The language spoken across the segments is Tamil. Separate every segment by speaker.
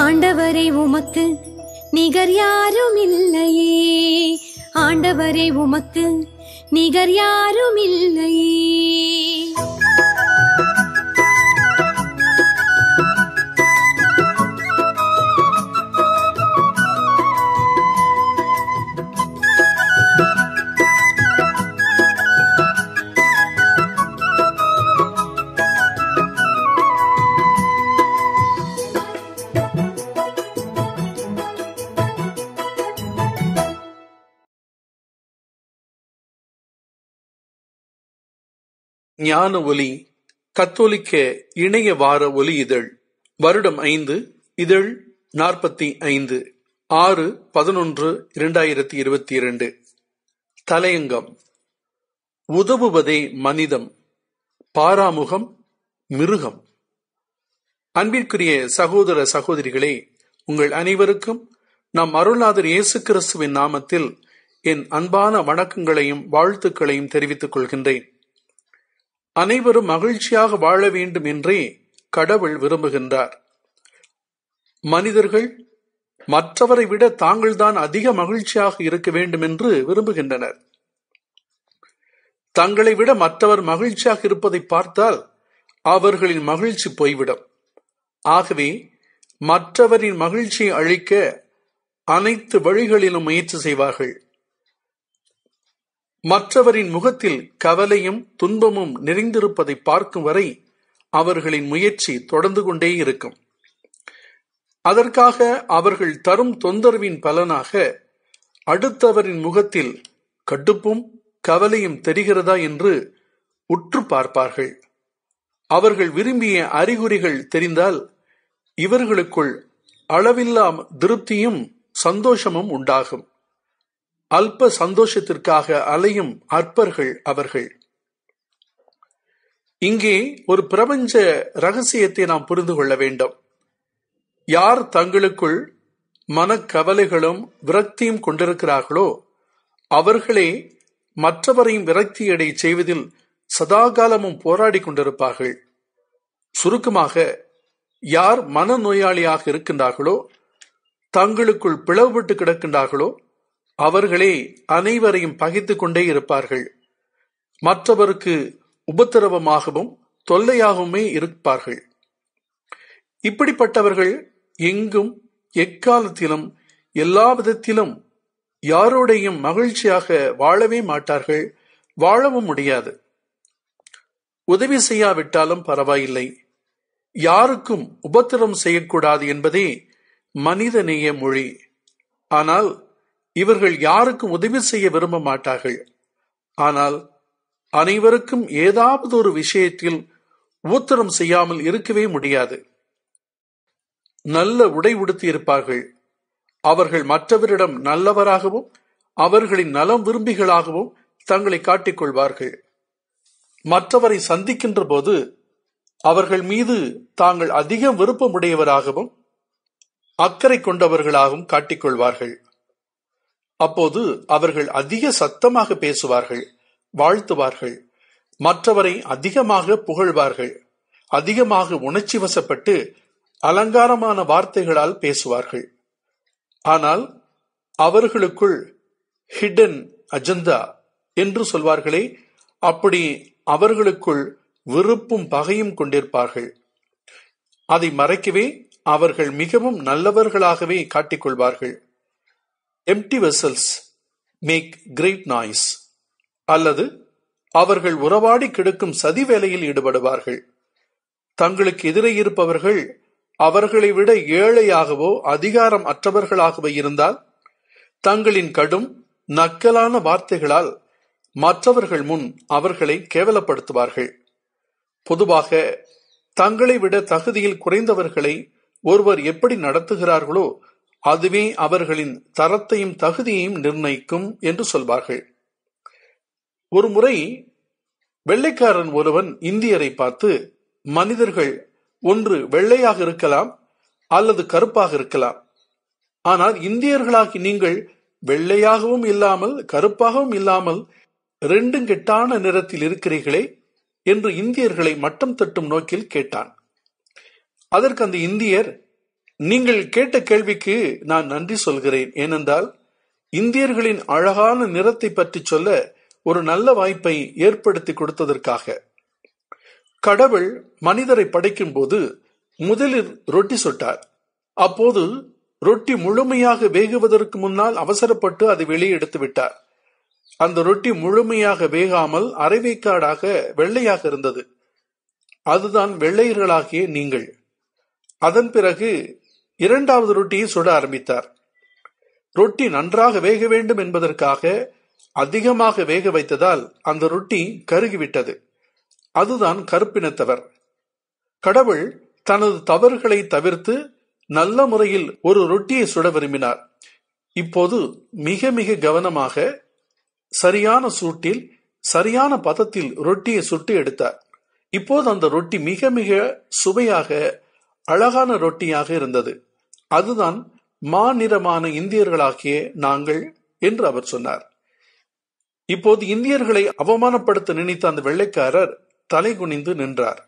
Speaker 1: ஆண்டவரே உமக்கு நிகர் யாரும் இல்லையே ஆண்டவரே உமக்கு நிகர் யாரும் இல்லையே
Speaker 2: ஞான ஒலி கத்தோலிக்க இணைய வார ஒலி இதழ் வருடம் ஐந்து இதழ் நாற்பத்தி ஐந்து ஆறு பதினொன்று இரண்டாயிரத்தி இருபத்தி இரண்டு தலையங்கம் உதவுவதே மனிதம் பாராமுகம் மிருகம் அன்பிற்குரிய சகோதர சகோதரிகளே உங்கள் அனைவருக்கும் நம் அருள்நாதர் இயேசு கிறிஸ்துவின் நாமத்தில் என் அன்பான வணக்கங்களையும் வாழ்த்துக்களையும் தெரிவித்துக் கொள்கின்றேன் அனைவரும் மகிழ்ச்சியாக வாழ வேண்டும் என்றே கடவுள் விரும்புகின்றார் மனிதர்கள் மற்றவரை விட தாங்கள்தான் அதிக மகிழ்ச்சியாக இருக்க வேண்டும் என்று விரும்புகின்றனர் தங்களை விட மற்றவர் மகிழ்ச்சியாக இருப்பதை பார்த்தால் அவர்களின் மகிழ்ச்சி போய்விடும் ஆகவே மற்றவரின் மகிழ்ச்சியை அழிக்க அனைத்து வழிகளிலும் முயற்சி செய்வார்கள் மற்றவரின் முகத்தில் கவலையும் துன்பமும் நிறைந்திருப்பதை பார்க்கும் வரை அவர்களின் முயற்சி தொடர்ந்து கொண்டே இருக்கும் அதற்காக அவர்கள் தரும் தொந்தரவின் பலனாக அடுத்தவரின் முகத்தில் கடுப்பும் கவலையும் தெரிகிறதா என்று உற்று பார்ப்பார்கள் அவர்கள் விரும்பிய அறிகுறிகள் தெரிந்தால் இவர்களுக்குள் அளவில்லா திருப்தியும் சந்தோஷமும் உண்டாகும் அல்ப சந்தோஷத்திற்காக அலையும் அற்பர்கள் அவர்கள் இங்கே ஒரு பிரபஞ்ச ரகசியத்தை நாம் புரிந்து கொள்ள வேண்டும் யார் தங்களுக்குள் மனக்கவலைகளும் விரக்தியும் கொண்டிருக்கிறார்களோ அவர்களே மற்றவரையும் விரக்தியடை செய்வதில் சதாகாலமும் போராடி கொண்டிருப்பார்கள் சுருக்கமாக யார் மனநோயாளியாக இருக்கின்றார்களோ தங்களுக்குள் பிளவுபட்டு கிடக்கின்றார்களோ அவர்களே அனைவரையும் பகைத்துக் கொண்டே இருப்பார்கள் மற்றவருக்கு உபத்திரவமாகவும் தொல்லையாகவுமே இருப்பார்கள் இப்படிப்பட்டவர்கள் எங்கும் எக்காலத்திலும் எல்லா விதத்திலும் யாரோடையும் மகிழ்ச்சியாக வாழவே மாட்டார்கள் வாழவும் முடியாது உதவி செய்யாவிட்டாலும் பரவாயில்லை யாருக்கும் உபத்திரம் செய்யக்கூடாது என்பதே மனிதநேய மொழி ஆனால் இவர்கள் யாருக்கும் உதவி செய்ய விரும்ப மாட்டார்கள் ஆனால் அனைவருக்கும் ஏதாவது ஒரு விஷயத்தில் ஊத்திரம் செய்யாமல் இருக்கவே முடியாது நல்ல உடை உடுத்தி இருப்பார்கள் அவர்கள் மற்றவரிடம் நல்லவராகவும் அவர்களின் நலம் விரும்பிகளாகவும் தங்களை காட்டிக் கொள்வார்கள் மற்றவரை சந்திக்கின்ற போது அவர்கள் மீது தாங்கள் அதிகம் விருப்பமுடையவராகவும் அக்கறை கொண்டவர்களாகவும் காட்டிக்கொள்வார்கள் அப்போது அவர்கள் அதிக சத்தமாக பேசுவார்கள் வாழ்த்துவார்கள் மற்றவரை அதிகமாக புகழ்வார்கள் அதிகமாக உணர்ச்சி வசப்பட்டு அலங்காரமான வார்த்தைகளால் பேசுவார்கள் ஆனால் அவர்களுக்குள் ஹிடன் அஜந்தா என்று சொல்வார்களே அப்படி அவர்களுக்குள் விருப்பும் பகையும் கொண்டிருப்பார்கள் அதை மறைக்கவே அவர்கள் மிகவும் நல்லவர்களாகவே காட்டிக்கொள்வார்கள் empty vessels make great noise அல்லது அவர்கள் உறவாடி கிடக்கும் சதி வேலையில் ஈடுபடுவார்கள் தங்களுக்கு எதிரே இருப்பவர்கள் அவர்களை விட ஏழையாகவோ அதிகாரம் அற்றவர்களாகவோ இருந்தால் தங்களின் கடும் நக்கலான வார்த்தைகளால் மற்றவர்கள் முன் அவர்களை கேவலப்படுத்துவார்கள் பொதுவாக தங்களை விட தகுதியில் குறைந்தவர்களை ஒருவர் எப்படி நடத்துகிறார்களோ அதுவே அவர்களின் தரத்தையும் தகுதியையும் நிர்ணயிக்கும் என்று சொல்வார்கள் ஒரு முறை வெள்ளைக்காரன் ஒருவன் இந்தியரை பார்த்து மனிதர்கள் ஒன்று வெள்ளையாக இருக்கலாம் அல்லது கருப்பாக இருக்கலாம் ஆனால் இந்தியர்களாகி நீங்கள் வெள்ளையாகவும் இல்லாமல் கருப்பாகவும் இல்லாமல் ரெண்டும் கெட்டான நிறத்தில் இருக்கிறீர்களே என்று இந்தியர்களை மட்டம் தட்டும் நோக்கில் கேட்டான் அதற்கு அந்த இந்தியர் நீங்கள் கேட்ட கேள்விக்கு நான் நன்றி சொல்கிறேன் ஏனென்றால் இந்தியர்களின் அழகான நிறத்தை பற்றி சொல்ல ஒரு நல்ல வாய்ப்பை ஏற்படுத்தி கொடுத்ததற்காக கடவுள் மனிதரை படைக்கும் போது முதலில் ரொட்டி சுட்டார் அப்போது ரொட்டி முழுமையாக வேகுவதற்கு முன்னால் அவசரப்பட்டு அதை வெளியே எடுத்து விட்டார் அந்த ரொட்டி முழுமையாக வேகாமல் அரைவேக்காடாக வெள்ளையாக இருந்தது அதுதான் வெள்ளையர்களாகிய நீங்கள் அதன் பிறகு இரண்டாவது ரொட்டியை சுட ஆரம்பித்தார் ரொட்டி நன்றாக வேக வேண்டும் என்பதற்காக அதிகமாக வேக வைத்ததால் அந்த ரொட்டி கருகிவிட்டது அதுதான் கருப்பினத்தவர் கடவுள் தனது தவறுகளை தவிர்த்து நல்ல முறையில் ஒரு ரொட்டியை சுட விரும்பினார் இப்போது மிக மிக கவனமாக சரியான சூட்டில் சரியான பதத்தில் ரொட்டியை சுட்டு எடுத்தார் இப்போது அந்த ரொட்டி மிக மிக சுவையாக அழகான ரொட்டியாக இருந்தது அதுதான் மாநிறமான இந்தியர்களாகிய நாங்கள் என்று அவர் சொன்னார் இப்போது இந்தியர்களை அவமானப்படுத்த நினைத்த அந்த வெள்ளைக்காரர் தலை குனிந்து நின்றார்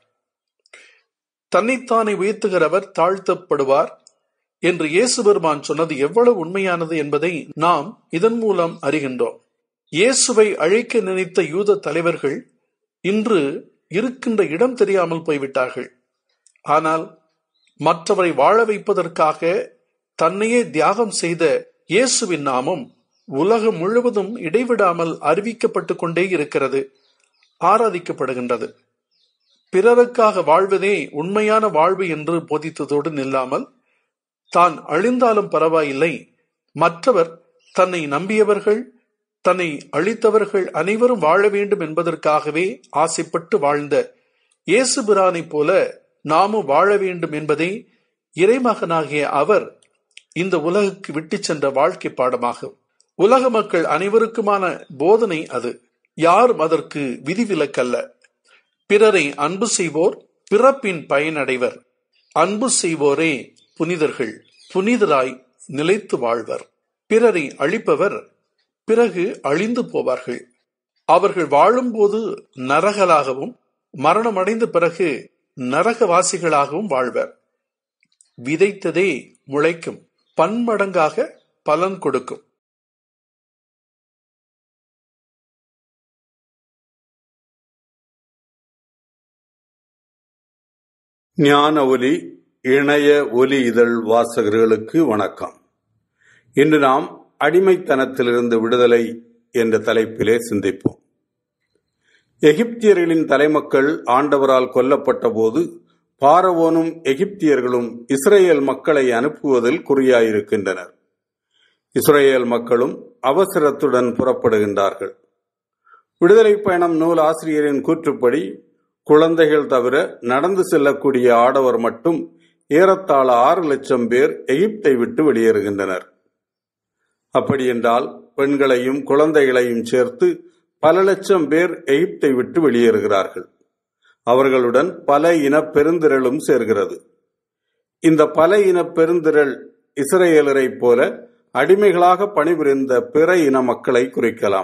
Speaker 2: தன்னைத்தானே உயர்த்துகிறவர் தாழ்த்தப்படுவார் என்று இயேசு பெருமான் சொன்னது எவ்வளவு உண்மையானது என்பதை நாம் இதன் மூலம் அறிகின்றோம் இயேசுவை அழைக்க நினைத்த யூத தலைவர்கள் இன்று இருக்கின்ற இடம் தெரியாமல் போய்விட்டார்கள் ஆனால் மற்றவரை வாழ வைப்பதற்காக தன்னையே தியாகம் செய்த இயேசுவின் நாமம் உலகம் முழுவதும் இடைவிடாமல் அறிவிக்கப்பட்டு கொண்டே இருக்கிறது ஆராதிக்கப்படுகின்றது பிறருக்காக வாழ்வதே உண்மையான வாழ்வு என்று போதித்ததோடு நில்லாமல் தான் அழிந்தாலும் பரவாயில்லை மற்றவர் தன்னை நம்பியவர்கள் தன்னை அழித்தவர்கள் அனைவரும் வாழ வேண்டும் என்பதற்காகவே ஆசைப்பட்டு வாழ்ந்த இயேசு பிரானைப் போல நாமும் வாழ வேண்டும் என்பதை இறைமகனாகிய அவர் இந்த உலகுக்கு விட்டு சென்ற வாழ்க்கை பாடமாகும் உலக மக்கள் அனைவருக்குமான போதனை அது யாரும் அதற்கு விதிவிலக்கல்ல பிறரை அன்பு செய்வோர் பிறப்பின் பயனடைவர் அன்பு செய்வோரே புனிதர்கள் புனிதராய் நிலைத்து வாழ்வர் பிறரை அழிப்பவர் பிறகு அழிந்து போவார்கள் அவர்கள் வாழும்போது நரகலாகவும் மரணமடைந்த பிறகு நரகவாசிகளாகவும் வாழ்வர் விதைத்ததே முளைக்கும் பன்மடங்காக பலன் கொடுக்கும்
Speaker 3: ஞான ஒலி இணைய ஒலி இதழ் வாசகர்களுக்கு வணக்கம் இன்று நாம் அடிமைத்தனத்திலிருந்து விடுதலை என்ற தலைப்பிலே சிந்திப்போம் எகிப்தியர்களின் தலைமக்கள் ஆண்டவரால் கொல்லப்பட்ட போது பாரவோனும் எகிப்தியர்களும் இஸ்ரேல் மக்களை அனுப்புவதில் குறியாயிருக்கின்றனர் இஸ்ரேல் மக்களும் அவசரத்துடன் புறப்படுகின்றார்கள் விடுதலை பயணம் நூல் ஆசிரியரின் கூற்றுப்படி குழந்தைகள் தவிர நடந்து செல்லக்கூடிய ஆடவர் மட்டும் ஏறத்தாழ ஆறு லட்சம் பேர் எகிப்தை விட்டு வெளியேறுகின்றனர் அப்படியென்றால் பெண்களையும் குழந்தைகளையும் சேர்த்து பல லட்சம் பேர் எகிப்தை விட்டு வெளியேறுகிறார்கள் அவர்களுடன் பல இன பெருந்திரளும் சேர்கிறது இந்த பல இன பெருந்திரள் இஸ்ரேலரை போல அடிமைகளாக பணிபுரிந்த பிற இன மக்களை குறிக்கலாம்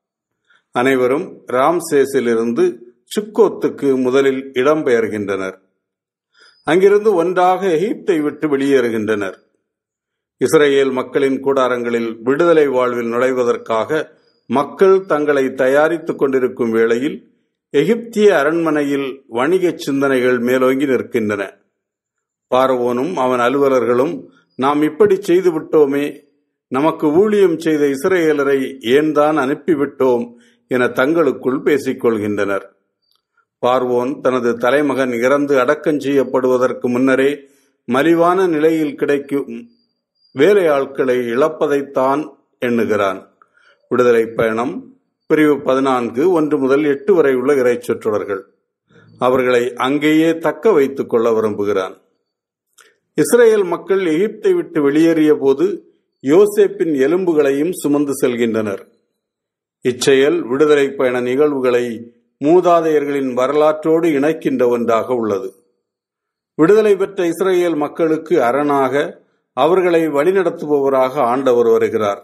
Speaker 3: அனைவரும் ராம்சேஸிலிருந்து சுக்கோத்துக்கு முதலில் இடம்பெயர்கின்றனர் அங்கிருந்து ஒன்றாக எகிப்தை விட்டு வெளியேறுகின்றனர் இஸ்ரேல் மக்களின் கூடாரங்களில் விடுதலை வாழ்வில் நுழைவதற்காக மக்கள் தங்களை தயாரித்துக் கொண்டிருக்கும் வேளையில் எகிப்திய அரண்மனையில் வணிக சிந்தனைகள் மேலோங்கி நிற்கின்றன பார்வோனும் அவன் அலுவலர்களும் நாம் இப்படி செய்து விட்டோமே நமக்கு ஊழியம் செய்த இஸ்ரேலரை ஏன் தான் அனுப்பிவிட்டோம் என தங்களுக்குள் பேசிக் கொள்கின்றனர் பார்வோன் தனது தலைமகன் இறந்து அடக்கம் செய்யப்படுவதற்கு முன்னரே மலிவான நிலையில் கிடைக்கும் வேலையாட்களை இழப்பதைத்தான் எண்ணுகிறான் விடுதலை பயணம் பிரிவு பதினான்கு ஒன்று முதல் எட்டு வரை உள்ள இறைச்சொற்றொடர்கள் அவர்களை அங்கேயே தக்க வைத்துக் கொள்ள விரும்புகிறான் இஸ்ரேல் மக்கள் எகிப்தை விட்டு வெளியேறிய போது யோசேப்பின் எலும்புகளையும் சுமந்து செல்கின்றனர் இச்செயல் விடுதலை பயண நிகழ்வுகளை மூதாதையர்களின் வரலாற்றோடு இணைக்கின்ற ஒன்றாக உள்ளது விடுதலை பெற்ற இஸ்ரேல் மக்களுக்கு அரணாக அவர்களை வழிநடத்துபவராக ஆண்டவர் வருகிறார்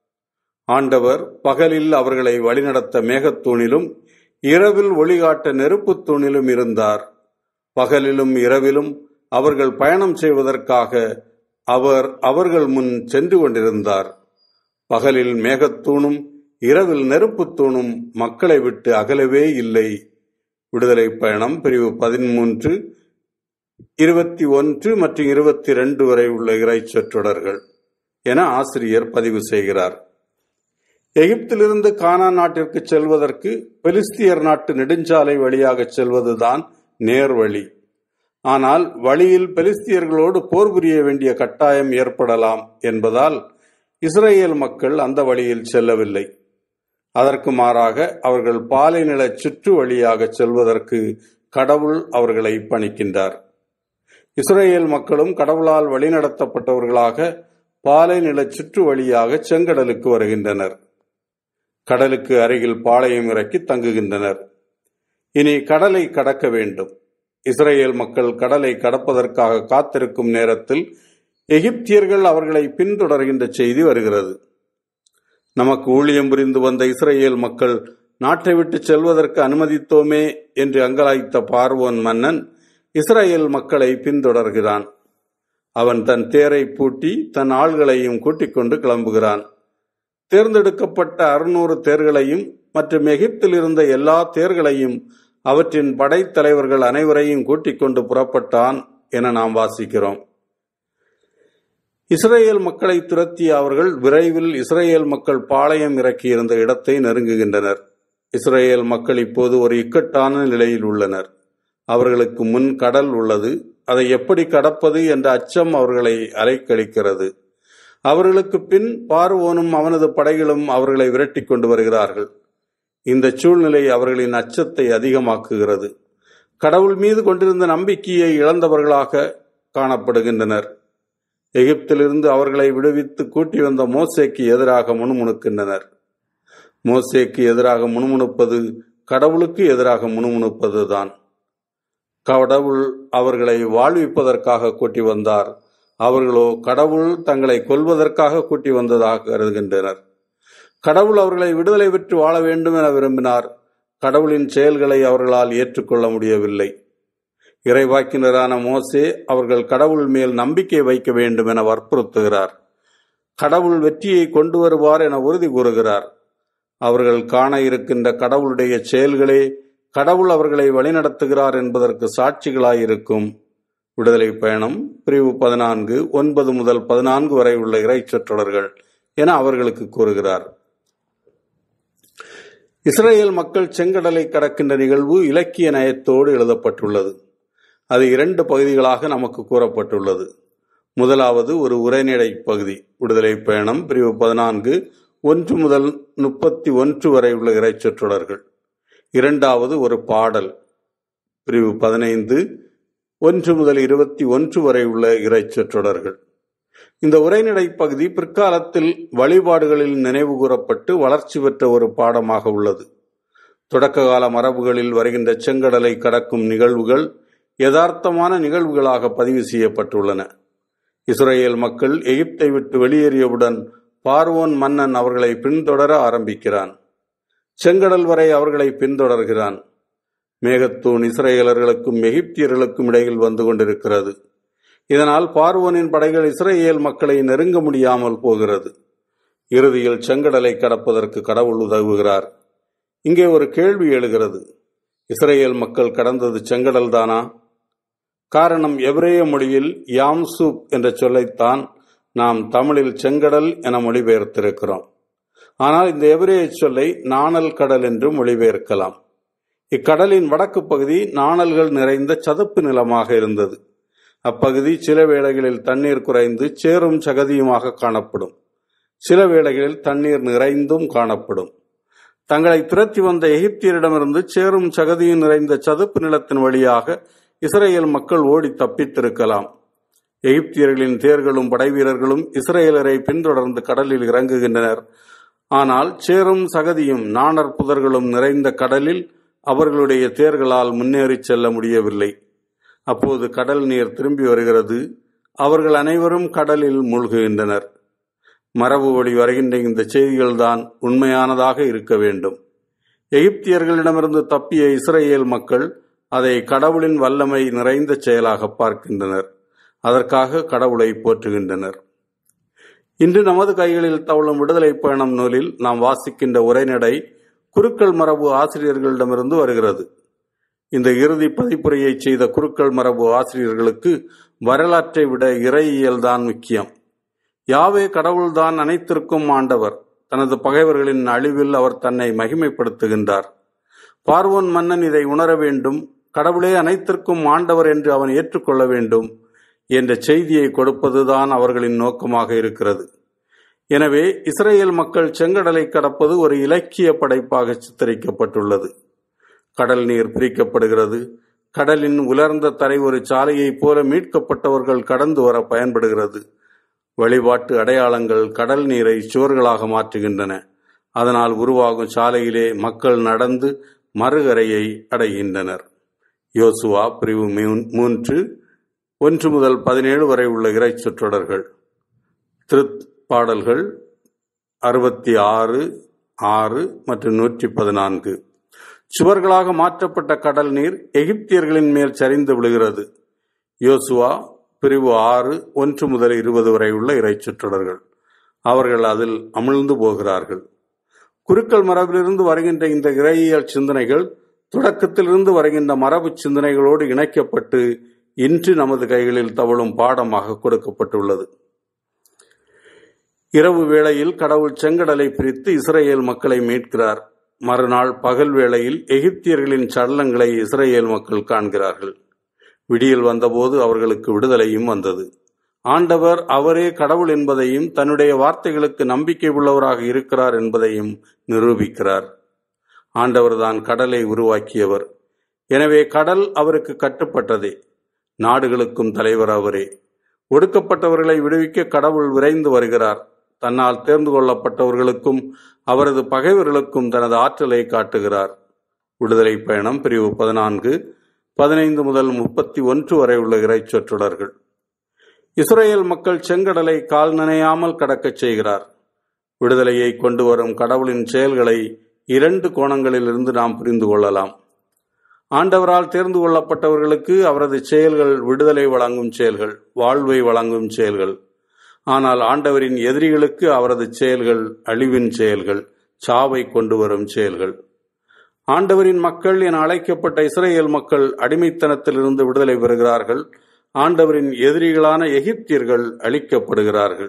Speaker 3: ஆண்டவர் பகலில் அவர்களை வழிநடத்த மேகத்தூணிலும் இரவில் ஒளிகாட்ட நெருப்புத் தூணிலும் இருந்தார் பகலிலும் இரவிலும் அவர்கள் பயணம் செய்வதற்காக அவர் அவர்கள் முன் சென்று கொண்டிருந்தார் பகலில் மேகத்தூணும் இரவில் நெருப்புத் தூணும் மக்களை விட்டு அகலவே இல்லை விடுதலை பயணம் பிரிவு பதிமூன்று இருபத்தி ஒன்று மற்றும் இருபத்தி ரெண்டு வரை உள்ள இறைச்சொற்றொடர்கள் என ஆசிரியர் பதிவு செய்கிறார் எகிப்திலிருந்து கானா நாட்டிற்கு செல்வதற்கு பெலிஸ்தியர் நாட்டு நெடுஞ்சாலை வழியாக செல்வதுதான் நேர்வழி ஆனால் வழியில் பெலிஸ்தியர்களோடு போர் புரிய வேண்டிய கட்டாயம் ஏற்படலாம் என்பதால் இஸ்ரேல் மக்கள் அந்த வழியில் செல்லவில்லை அதற்கு மாறாக அவர்கள் பாலைநில சுற்று வழியாக செல்வதற்கு கடவுள் அவர்களை பணிக்கின்றார் இஸ்ரேல் மக்களும் கடவுளால் வழிநடத்தப்பட்டவர்களாக பாலைநில சுற்று வழியாக செங்கடலுக்கு வருகின்றனர் கடலுக்கு அருகில் பாளையம் இறக்கி தங்குகின்றனர் இனி கடலை கடக்க வேண்டும் இஸ்ரேல் மக்கள் கடலை கடப்பதற்காக காத்திருக்கும் நேரத்தில் எகிப்தியர்கள் அவர்களை பின்தொடர்கின்ற செய்தி வருகிறது நமக்கு ஊழியம் புரிந்து வந்த இஸ்ரேல் மக்கள் நாட்டை விட்டு செல்வதற்கு அனுமதித்தோமே என்று அங்கலாய்த்த பார்வோன் மன்னன் இஸ்ரேல் மக்களை பின்தொடர்கிறான் அவன் தன் தேரை பூட்டி தன் ஆள்களையும் கூட்டிக் கொண்டு கிளம்புகிறான் தேர்ந்தெடுக்கப்பட்ட அறுநூறு தேர்களையும் மற்றும் எகிப்தில் இருந்த எல்லா தேர்களையும் அவற்றின் படைத்தலைவர்கள் அனைவரையும் கூட்டிக் கொண்டு புறப்பட்டான் என நாம் வாசிக்கிறோம் இஸ்ரேல் மக்களை துரத்திய அவர்கள் விரைவில் இஸ்ரேல் மக்கள் பாளையம் இறக்கியிருந்த இடத்தை நெருங்குகின்றனர் இஸ்ரேல் மக்கள் இப்போது ஒரு இக்கட்டான நிலையில் உள்ளனர் அவர்களுக்கு முன் கடல் உள்ளது அதை எப்படி கடப்பது என்ற அச்சம் அவர்களை அலைக்கழிக்கிறது அவர்களுக்கு பின் பார்வோனும் அவனது படைகளும் அவர்களை விரட்டி கொண்டு வருகிறார்கள் இந்த சூழ்நிலை அவர்களின் அச்சத்தை அதிகமாக்குகிறது கடவுள் மீது கொண்டிருந்த நம்பிக்கையை இழந்தவர்களாக காணப்படுகின்றனர் எகிப்திலிருந்து அவர்களை விடுவித்து கூட்டி வந்த மோசேக்கு எதிராக முணுமுணுக்கின்றனர் மோசேக்கு எதிராக முணுமுணுப்பது கடவுளுக்கு எதிராக முணுமுணுப்பதுதான் கடவுள் அவர்களை வாழ்விப்பதற்காக கூட்டி வந்தார் அவர்களோ கடவுள் தங்களை கொல்வதற்காக கூட்டி வந்ததாக கருதுகின்றனர் கடவுள் அவர்களை விடுதலை பெற்று வாழ வேண்டும் என விரும்பினார் கடவுளின் செயல்களை அவர்களால் ஏற்றுக்கொள்ள முடியவில்லை இறைவாக்கினரான மோசே அவர்கள் கடவுள் மேல் நம்பிக்கை வைக்க வேண்டும் என வற்புறுத்துகிறார் கடவுள் வெற்றியை கொண்டு வருவார் என உறுதி கூறுகிறார் அவர்கள் காண இருக்கின்ற கடவுளுடைய செயல்களே கடவுள் அவர்களை வழிநடத்துகிறார் என்பதற்கு சாட்சிகளாயிருக்கும் விடுதலை பயணம் பிரிவு பதினான்கு ஒன்பது முதல் பதினான்கு வரை உள்ள இறைச்சொற்றொடர்கள் என அவர்களுக்கு கூறுகிறார் இஸ்ரேல் மக்கள் செங்கடலை கடக்கின்ற நிகழ்வு இலக்கிய நயத்தோடு எழுதப்பட்டுள்ளது அது இரண்டு பகுதிகளாக நமக்கு கூறப்பட்டுள்ளது முதலாவது ஒரு உரைநடை பகுதி விடுதலை பயணம் பிரிவு பதினான்கு ஒன்று முதல் முப்பத்தி ஒன்று வரை உள்ள இறைச்சொற்றொடர்கள் இரண்டாவது ஒரு பாடல் பிரிவு பதினைந்து ஒன்று முதல் இருபத்தி ஒன்று வரை உள்ள இறைச்சொற்றொடர்கள் இந்த உரைநடை பகுதி பிற்காலத்தில் வழிபாடுகளில் நினைவு கூறப்பட்டு வளர்ச்சி பெற்ற ஒரு பாடமாக உள்ளது தொடக்க கால மரபுகளில் வருகின்ற செங்கடலை கடக்கும் நிகழ்வுகள் யதார்த்தமான நிகழ்வுகளாக பதிவு செய்யப்பட்டுள்ளன இஸ்ரேல் மக்கள் எகிப்தை விட்டு வெளியேறியவுடன் பார்வோன் மன்னன் அவர்களை பின்தொடர ஆரம்பிக்கிறான் செங்கடல் வரை அவர்களை பின்தொடர்கிறான் மேகத்தூண் இஸ்ரேலர்களுக்கும் எகிப்தியர்களுக்கும் இடையில் வந்து கொண்டிருக்கிறது இதனால் பார்வோனின் படைகள் இஸ்ரேல் மக்களை நெருங்க முடியாமல் போகிறது இறுதியில் செங்கடலை கடப்பதற்கு கடவுள் உதவுகிறார் இங்கே ஒரு கேள்வி எழுகிறது இஸ்ரேல் மக்கள் கடந்தது செங்கடல் தானா காரணம் எபிரேய மொழியில் யாம்சூப் என்ற சொல்லைத்தான் நாம் தமிழில் செங்கடல் என மொழிபெயர்த்திருக்கிறோம் ஆனால் இந்த எபிரேய சொல்லை நாணல் கடல் என்று மொழிபெயர்க்கலாம் இக்கடலின் வடக்கு பகுதி நாணல்கள் நிறைந்த சதுப்பு நிலமாக இருந்தது அப்பகுதி சில வேளைகளில் தண்ணீர் குறைந்து சேரும் சகதியுமாக காணப்படும் சில வேளைகளில் தண்ணீர் நிறைந்தும் காணப்படும் தங்களை துரத்தி வந்த எகிப்தியரிடமிருந்து சேரும் சகதியும் நிறைந்த சதுப்பு நிலத்தின் வழியாக இஸ்ரேல் மக்கள் ஓடி தப்பித்திருக்கலாம் எகிப்தியர்களின் தேர்களும் படைவீரர்களும் இஸ்ரேலரை பின்தொடர்ந்து கடலில் இறங்குகின்றனர் ஆனால் சேரும் சகதியும் நாணர் புதர்களும் நிறைந்த கடலில் அவர்களுடைய தேர்களால் முன்னேறி செல்ல முடியவில்லை அப்போது கடல் நீர் திரும்பி வருகிறது அவர்கள் அனைவரும் கடலில் மூழ்குகின்றனர் மரபு வழி வருகின்ற இந்த செய்திகள்தான் உண்மையானதாக இருக்க வேண்டும் எகிப்தியர்களிடமிருந்து தப்பிய இஸ்ரேல் மக்கள் அதை கடவுளின் வல்லமை நிறைந்த செயலாக பார்க்கின்றனர் அதற்காக கடவுளை போற்றுகின்றனர் இன்று நமது கைகளில் தவழும் விடுதலை பயணம் நூலில் நாம் வாசிக்கின்ற உரைநடை குருக்கள் மரபு ஆசிரியர்களிடமிருந்து வருகிறது இந்த இறுதி பதிப்புரையை செய்த குருக்கள் மரபு ஆசிரியர்களுக்கு வரலாற்றை விட இறையியல் தான் முக்கியம் யாவே கடவுள்தான் அனைத்திற்கும் ஆண்டவர் தனது பகைவர்களின் அழிவில் அவர் தன்னை மகிமைப்படுத்துகின்றார் பார்வோன் மன்னன் இதை உணர வேண்டும் கடவுளே அனைத்திற்கும் ஆண்டவர் என்று அவன் ஏற்றுக்கொள்ள வேண்டும் என்ற செய்தியை கொடுப்பதுதான் அவர்களின் நோக்கமாக இருக்கிறது எனவே இஸ்ரேல் மக்கள் செங்கடலை கடப்பது ஒரு இலக்கிய படைப்பாக சித்தரிக்கப்பட்டுள்ளது கடல் நீர் பிரிக்கப்படுகிறது கடலின் உலர்ந்த தரை ஒரு சாலையைப் போல மீட்கப்பட்டவர்கள் கடந்து வர பயன்படுகிறது வழிபாட்டு அடையாளங்கள் கடல் நீரை சுவர்களாக மாற்றுகின்றன அதனால் உருவாகும் சாலையிலே மக்கள் நடந்து மறுகரையை அடைகின்றனர் யோசுவா பிரிவு மூன்று ஒன்று முதல் பதினேழு வரை உள்ள இறை சொற்றொடர்கள் திருத் பாடல்கள் அறுபத்தி ஆறு ஆறு மற்றும் நூற்றி பதினான்கு சுவர்களாக மாற்றப்பட்ட கடல் நீர் எகிப்தியர்களின் மேல் சரிந்து விழுகிறது யோசுவா பிரிவு ஆறு ஒன்று முதல் இருபது வரை உள்ள இறை சுற்றடர்கள் அவர்கள் அதில் அமிழ்ந்து போகிறார்கள் குருக்கள் மரபிலிருந்து வருகின்ற இந்த இறையியல் சிந்தனைகள் தொடக்கத்திலிருந்து வருகின்ற மரபு சிந்தனைகளோடு இணைக்கப்பட்டு இன்று நமது கைகளில் தவழும் பாடமாக கொடுக்கப்பட்டுள்ளது இரவு வேளையில் கடவுள் செங்கடலை பிரித்து இஸ்ரேல் மக்களை மீட்கிறார் மறுநாள் பகல் வேளையில் எகிப்தியர்களின் சடலங்களை இஸ்ரேல் மக்கள் காண்கிறார்கள் விடியல் வந்தபோது அவர்களுக்கு விடுதலையும் வந்தது ஆண்டவர் அவரே கடவுள் என்பதையும் தன்னுடைய வார்த்தைகளுக்கு நம்பிக்கை உள்ளவராக இருக்கிறார் என்பதையும் நிரூபிக்கிறார் ஆண்டவர்தான் கடலை உருவாக்கியவர் எனவே கடல் அவருக்கு கட்டுப்பட்டதே நாடுகளுக்கும் தலைவர் அவரே ஒடுக்கப்பட்டவர்களை விடுவிக்க கடவுள் விரைந்து வருகிறார் தன்னால் தேர்ந்து கொள்ளப்பட்டவர்களுக்கும் அவரது பகைவர்களுக்கும் தனது ஆற்றலை காட்டுகிறார் விடுதலை பயணம் பிரிவு பதினான்கு பதினைந்து முதல் முப்பத்தி ஒன்று வரை உள்ள இறை சொற்றொடர்கள் இஸ்ரேல் மக்கள் செங்கடலை கால் நனையாமல் கடக்கச் செய்கிறார் விடுதலையை கொண்டு வரும் கடவுளின் செயல்களை இரண்டு கோணங்களிலிருந்து நாம் புரிந்து கொள்ளலாம் ஆண்டவரால் தேர்ந்து கொள்ளப்பட்டவர்களுக்கு அவரது செயல்கள் விடுதலை வழங்கும் செயல்கள் வாழ்வை வழங்கும் செயல்கள் ஆனால் ஆண்டவரின் எதிரிகளுக்கு அவரது செயல்கள் அழிவின் செயல்கள் சாவை கொண்டு வரும் செயல்கள் ஆண்டவரின் மக்கள் என அழைக்கப்பட்ட இஸ்ரேல் மக்கள் அடிமைத்தனத்திலிருந்து விடுதலை பெறுகிறார்கள் ஆண்டவரின் எதிரிகளான எகிப்தியர்கள் அழிக்கப்படுகிறார்கள்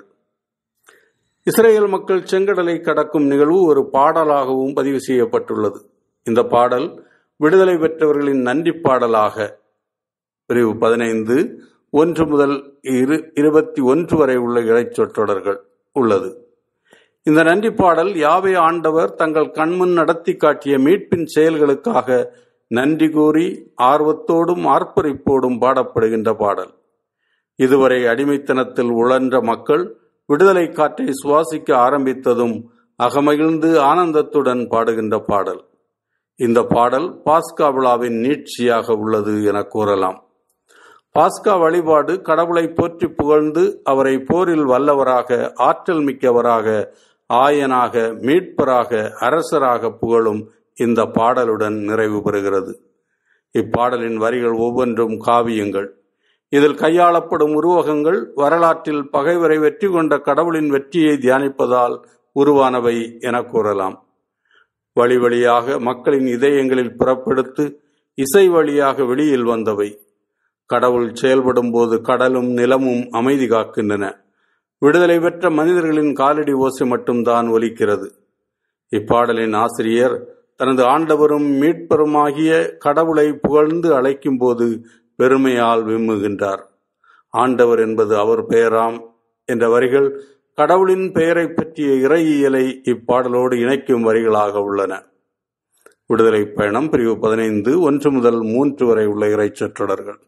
Speaker 3: இஸ்ரேல் மக்கள் செங்கடலை கடக்கும் நிகழ்வு ஒரு பாடலாகவும் பதிவு செய்யப்பட்டுள்ளது இந்த பாடல் விடுதலை பெற்றவர்களின் நன்றி பாடலாக பிரிவு பதினைந்து ஒன்று முதல் இரு இருபத்தி ஒன்று வரை உள்ள இறைச்சொற்றொடர்கள் உள்ளது இந்த நன்றி பாடல் யாவை ஆண்டவர் தங்கள் கண்முன் நடத்தி காட்டிய மீட்பின் செயல்களுக்காக நன்றி கூறி ஆர்வத்தோடும் ஆர்ப்பரிப்போடும் பாடப்படுகின்ற பாடல் இதுவரை அடிமைத்தனத்தில் உழன்ற மக்கள் விடுதலை காற்றை சுவாசிக்க ஆரம்பித்ததும் அகமகிழ்ந்து ஆனந்தத்துடன் பாடுகின்ற பாடல் இந்த பாடல் பாஸ்கா விழாவின் நீட்சியாக உள்ளது என கூறலாம் பாஸ்கா வழிபாடு கடவுளை போற்றி புகழ்ந்து அவரை போரில் வல்லவராக ஆற்றல் மிக்கவராக ஆயனாக மீட்பராக அரசராக புகழும் இந்த பாடலுடன் நிறைவு பெறுகிறது இப்பாடலின் வரிகள் ஒவ்வொன்றும் காவியங்கள் இதில் கையாளப்படும் உருவகங்கள் வரலாற்றில் பகைவரை வெற்றி கொண்ட கடவுளின் வெற்றியை தியானிப்பதால் உருவானவை என கூறலாம் வழி வழியாக மக்களின் இதயங்களில் புறப்படுத்து இசை வழியாக வெளியில் வந்தவை கடவுள் செயல்படும் போது கடலும் நிலமும் அமைதி காக்கின்றன விடுதலை பெற்ற மனிதர்களின் காலடி ஓசை மட்டும்தான் ஒலிக்கிறது இப்பாடலின் ஆசிரியர் தனது ஆண்டவரும் மீட்பருமாகிய கடவுளை புகழ்ந்து அழைக்கும் போது பெருமையால் விம்முகின்றார் ஆண்டவர் என்பது அவர் பெயராம் என்ற வரிகள் கடவுளின் பெயரை பற்றிய இறையியலை இப்பாடலோடு இணைக்கும் வரிகளாக உள்ளன விடுதலை பயணம் பிரிவு பதினைந்து ஒன்று முதல் மூன்று வரை உள்ள இறை சொற்றொடர்கள்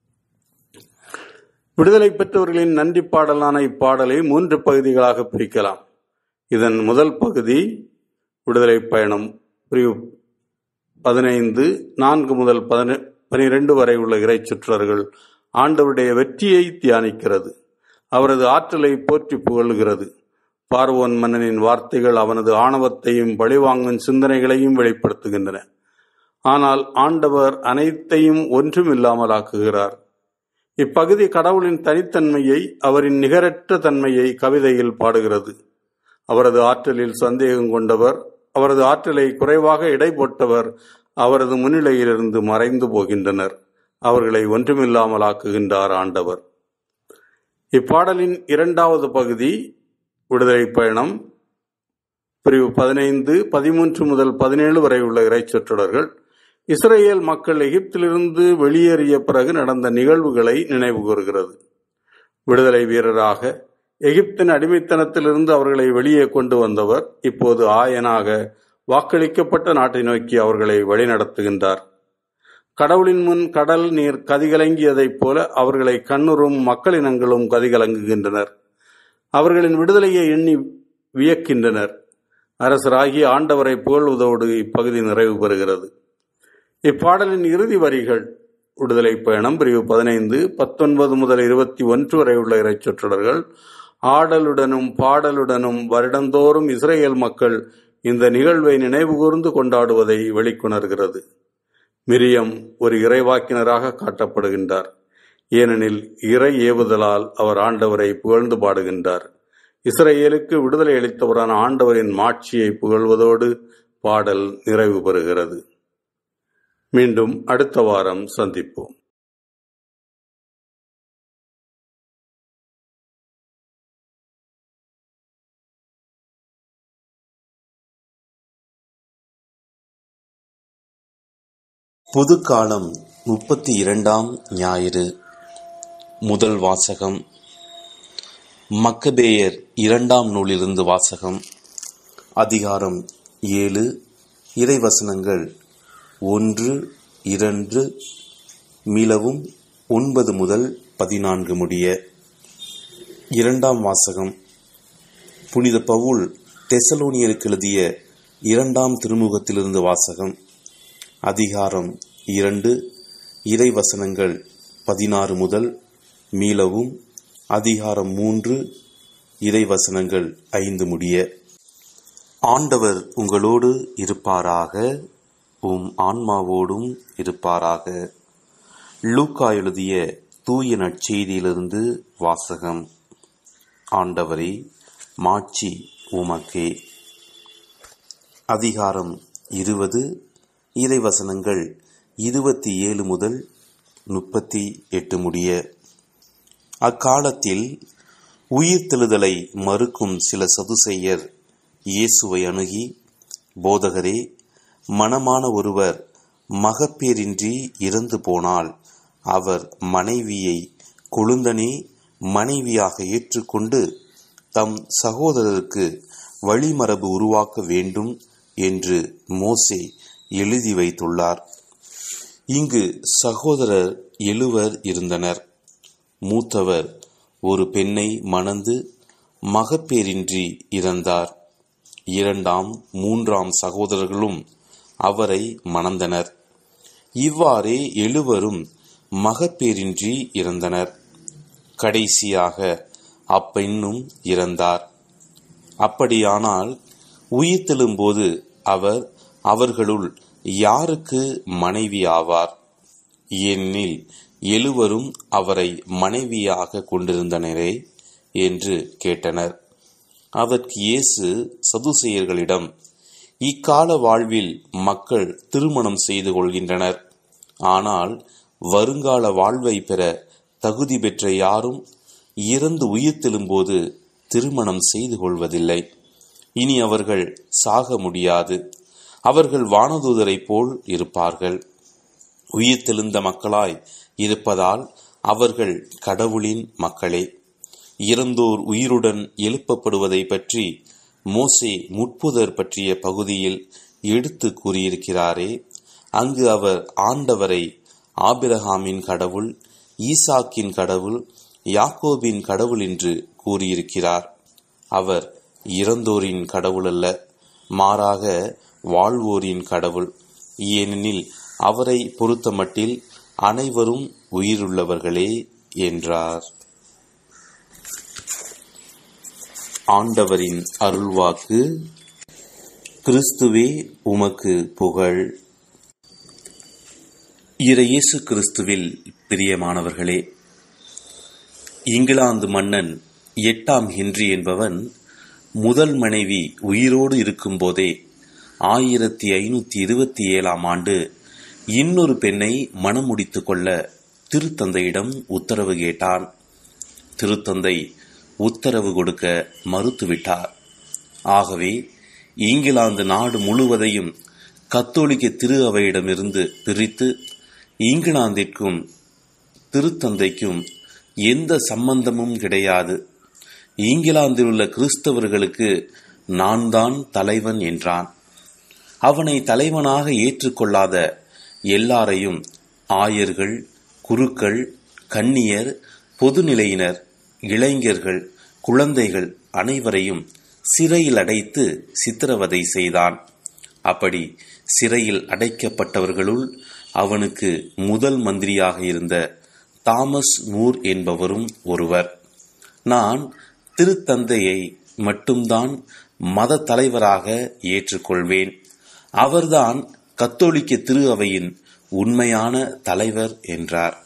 Speaker 3: விடுதலை பெற்றவர்களின் நன்றி பாடலான இப்பாடலை மூன்று பகுதிகளாக பிரிக்கலாம் இதன் முதல் பகுதி விடுதலை பயணம் பிரிவு பதினைந்து நான்கு முதல் பதின பனிரெண்டு வரை உள்ள இறை சுற்றர்கள் ஆண்டவருடைய வெற்றியை தியானிக்கிறது அவரது ஆற்றலை போற்றி புகழ்கிறது பார்வோன் மன்னனின் வார்த்தைகள் அவனது ஆணவத்தையும் பழிவாங்கும் சிந்தனைகளையும் வெளிப்படுத்துகின்றன ஆனால் ஆண்டவர் அனைத்தையும் ஒன்றும் இல்லாமல் ஆக்குகிறார் இப்பகுதி கடவுளின் தனித்தன்மையை அவரின் நிகரற்ற தன்மையை கவிதையில் பாடுகிறது அவரது ஆற்றலில் சந்தேகம் கொண்டவர் அவரது ஆற்றலை குறைவாக இடை போட்டவர் அவரது முன்னிலையிலிருந்து மறைந்து போகின்றனர் அவர்களை ஒன்றுமில்லாமல் ஆக்குகின்றார் ஆண்டவர் இப்பாடலின் இரண்டாவது பகுதி விடுதலை பயணம் பிரிவு பதினைந்து பதிமூன்று முதல் பதினேழு வரை உள்ள இறைச்சொற்றொடர்கள் இஸ்ரேல் மக்கள் எகிப்திலிருந்து வெளியேறிய பிறகு நடந்த நிகழ்வுகளை நினைவு கூறுகிறது விடுதலை வீரராக எகிப்தின் அடிமைத்தனத்திலிருந்து அவர்களை வெளியே கொண்டு வந்தவர் இப்போது ஆயனாக வாக்களிக்கப்பட்ட நாட்டை நோக்கி அவர்களை வழிநடத்துகின்றார் கடவுளின் முன் கடல் நீர் கதிகலங்கியதைப் போல அவர்களை கண்ணுறும் மக்களினங்களும் கதிகலங்குகின்றனர் அவர்களின் விடுதலையை எண்ணி வியக்கின்றனர் அரசராகி ஆண்டவரை புகழ்வதோடு இப்பகுதி நிறைவு பெறுகிறது இப்பாடலின் இறுதி வரிகள் விடுதலை பயணம் பிரிவு பதினைந்து பத்தொன்பது முதல் இருபத்தி ஒன்று வரை உள்ள இறைச்சொற்றொடர்கள் ஆடலுடனும் பாடலுடனும் வருடந்தோறும் இஸ்ரேல் மக்கள் இந்த நிகழ்வை நினைவுகூர்ந்து கொண்டாடுவதை வெளிக்கொணர்கிறது மிரியம் ஒரு இறைவாக்கினராக காட்டப்படுகின்றார் ஏனெனில் இறை ஏவுதலால் அவர் ஆண்டவரை புகழ்ந்து பாடுகின்றார் இஸ்ரேலுக்கு விடுதலை அளித்தவரான ஆண்டவரின் மாட்சியை புகழ்வதோடு பாடல் நிறைவு பெறுகிறது மீண்டும் அடுத்த வாரம் சந்திப்போம்
Speaker 4: புதுக்காலம் முப்பத்தி இரண்டாம் ஞாயிறு முதல் வாசகம் மக்கபேயர் இரண்டாம் நூலிலிருந்து வாசகம் அதிகாரம் ஏழு இறைவசனங்கள் ஒன்று இரண்டு மீளவும் ஒன்பது முதல் பதினான்கு முடிய இரண்டாம் வாசகம் புனித பவுல் தெசலோனியருக்கு எழுதிய இரண்டாம் திருமுகத்திலிருந்து வாசகம் அதிகாரம் இரண்டு இறைவசனங்கள் பதினாறு முதல் மீளவும் அதிகாரம் மூன்று இறைவசனங்கள் ஐந்து முடிய ஆண்டவர் உங்களோடு இருப்பாராக உம் ஆன்மாவோடும் இருப்பாராக லூக்கா எழுதிய தூய நற்செய்தியிலிருந்து வாசகம் ஆண்டவரே மாட்சி உமக்கே அதிகாரம் இருபது இறைவசனங்கள் இருபத்தி ஏழு முதல் முப்பத்தி எட்டு முடிய அக்காலத்தில் உயிர்த்தெழுதலை மறுக்கும் சில சதுசெய்யர் இயேசுவை அணுகி போதகரே மனமான ஒருவர் மகப்பேரின்றி இறந்து போனால் அவர் மனைவியை கொழுந்தனே மனைவியாக ஏற்றுக்கொண்டு தம் சகோதரருக்கு வழிமரபு உருவாக்க வேண்டும் என்று மோசே எழுதி வைத்துள்ளார் இங்கு சகோதரர் எழுவர் இருந்தனர் மூத்தவர் ஒரு பெண்ணை மணந்து மகப்பேரின்றி இறந்தார் இரண்டாம் மூன்றாம் சகோதரர்களும் அவரை மணந்தனர் இவ்வாறே எழுவரும் மகப்பேரின்றி இறந்தனர் கடைசியாக அப்பெண்ணும் இறந்தார் அப்படியானால் உயிர்த்தெழும்போது அவர் அவர்களுள் யாருக்கு மனைவி ஆவார் ஏனெனில் எழுவரும் அவரை மனைவியாக கொண்டிருந்தனரே என்று கேட்டனர் அதற்கு இயேசு சதுசெயர்களிடம் இக்கால வாழ்வில் மக்கள் திருமணம் செய்து கொள்கின்றனர் ஆனால் வருங்கால வாழ்வை பெற தகுதி பெற்ற யாரும் இறந்து உயிர்த்தெழும்போது திருமணம் செய்து கொள்வதில்லை இனி அவர்கள் சாக முடியாது அவர்கள் வானதூதரைப் போல் இருப்பார்கள் உயிர்த்தெழுந்த மக்களாய் இருப்பதால் அவர்கள் கடவுளின் மக்களே இறந்தோர் உயிருடன் எழுப்பப்படுவதை பற்றி மோசே முட்புதர் பற்றிய பகுதியில் எடுத்து கூறியிருக்கிறாரே அங்கு அவர் ஆண்டவரை ஆபிரகாமின் கடவுள் ஈசாக்கின் கடவுள் யாக்கோபின் கடவுள் என்று கூறியிருக்கிறார் அவர் இறந்தோரின் கடவுள் அல்ல மாறாக வாழ்வோரின் கடவுள் ஏனெனில் அவரை பொறுத்தமட்டில் அனைவரும் உயிருள்ளவர்களே என்றார் ஆண்டவரின் அருள்வாக்கு கிறிஸ்துவே உமக்கு புகழ் இறையேசு கிறிஸ்துவில் பிரியமானவர்களே இங்கிலாந்து மன்னன் எட்டாம் ஹென்றி என்பவன் முதல் மனைவி உயிரோடு இருக்கும்போதே ஆயிரத்தி ஐநூத்தி இருபத்தி ஏழாம் ஆண்டு இன்னொரு பெண்ணை மணம் முடித்துக் கொள்ள திருத்தந்தையிடம் உத்தரவு கேட்டான் திருத்தந்தை உத்தரவு கொடுக்க மறுத்துவிட்டார் ஆகவே இங்கிலாந்து நாடு முழுவதையும் கத்தோலிக்க திரு அவையிடமிருந்து பிரித்து இங்கிலாந்திற்கும் திருத்தந்தைக்கும் எந்த சம்பந்தமும் கிடையாது இங்கிலாந்தில் உள்ள கிறிஸ்தவர்களுக்கு நான் தான் தலைவன் என்றான் அவனை தலைவனாக ஏற்றுக்கொள்ளாத எல்லாரையும் ஆயர்கள் குருக்கள் கன்னியர் பொதுநிலையினர் இளைஞர்கள் குழந்தைகள் அனைவரையும் சிறையில் அடைத்து சித்திரவதை செய்தான் அப்படி சிறையில் அடைக்கப்பட்டவர்களுள் அவனுக்கு முதல் மந்திரியாக இருந்த தாமஸ் மூர் என்பவரும் ஒருவர் நான் திருத்தந்தையை மட்டும்தான் மத தலைவராக ஏற்றுக்கொள்வேன் அவர்தான் கத்தோலிக்க திரு அவையின் உண்மையான தலைவர் என்றார்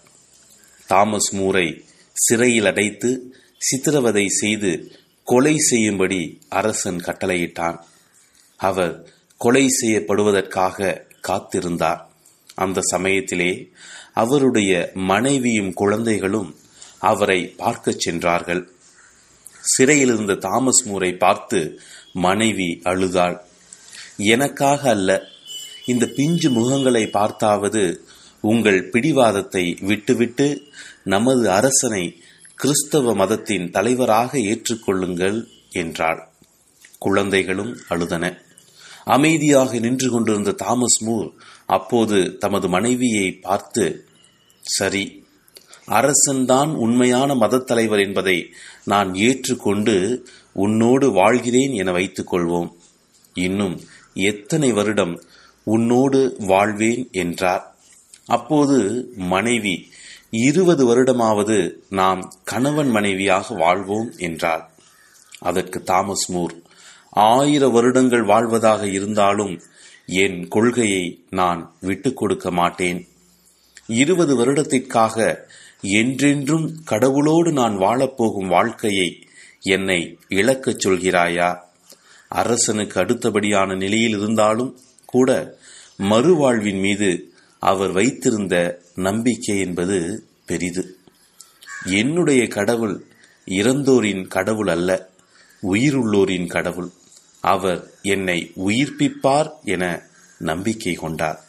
Speaker 4: தாமஸ் மூரை சிறையில் அடைத்து சித்திரவதை செய்து கொலை செய்யும்படி அரசன் கட்டளையிட்டான் அவர் கொலை செய்யப்படுவதற்காக காத்திருந்தார் அந்த சமயத்திலே அவருடைய மனைவியும் குழந்தைகளும் அவரை பார்க்கச் சென்றார்கள் சிறையில் இருந்த தாமஸ் மூரை பார்த்து மனைவி அழுதாள் எனக்காக அல்ல இந்த பிஞ்சு முகங்களை பார்த்தாவது உங்கள் பிடிவாதத்தை விட்டுவிட்டு நமது அரசனை கிறிஸ்தவ மதத்தின் தலைவராக ஏற்றுக்கொள்ளுங்கள் என்றாள் குழந்தைகளும் அழுதன அமைதியாக நின்று கொண்டிருந்த தாமஸ் மூர் அப்போது தமது மனைவியை பார்த்து சரி அரசன்தான் உண்மையான மதத் தலைவர் என்பதை நான் ஏற்றுக்கொண்டு உன்னோடு வாழ்கிறேன் என வைத்துக் கொள்வோம் இன்னும் எத்தனை வருடம் உன்னோடு வாழ்வேன் என்றார் அப்போது மனைவி இருபது வருடமாவது நாம் கணவன் மனைவியாக வாழ்வோம் என்றார் அதற்கு தாமஸ் மூர் ஆயிர வருடங்கள் வாழ்வதாக இருந்தாலும் என் கொள்கையை நான் விட்டுக் கொடுக்க மாட்டேன் இருபது வருடத்திற்காக என்றென்றும் கடவுளோடு நான் வாழப்போகும் வாழ்க்கையை என்னை இழக்கச் சொல்கிறாயா அரசனுக்கு அடுத்தபடியான நிலையில் இருந்தாலும் கூட மறுவாழ்வின் மீது அவர் வைத்திருந்த நம்பிக்கை என்பது பெரிது என்னுடைய கடவுள் இறந்தோரின் கடவுள் அல்ல உயிருள்ளோரின் கடவுள் அவர் என்னை உயிர்ப்பிப்பார் என நம்பிக்கை கொண்டார்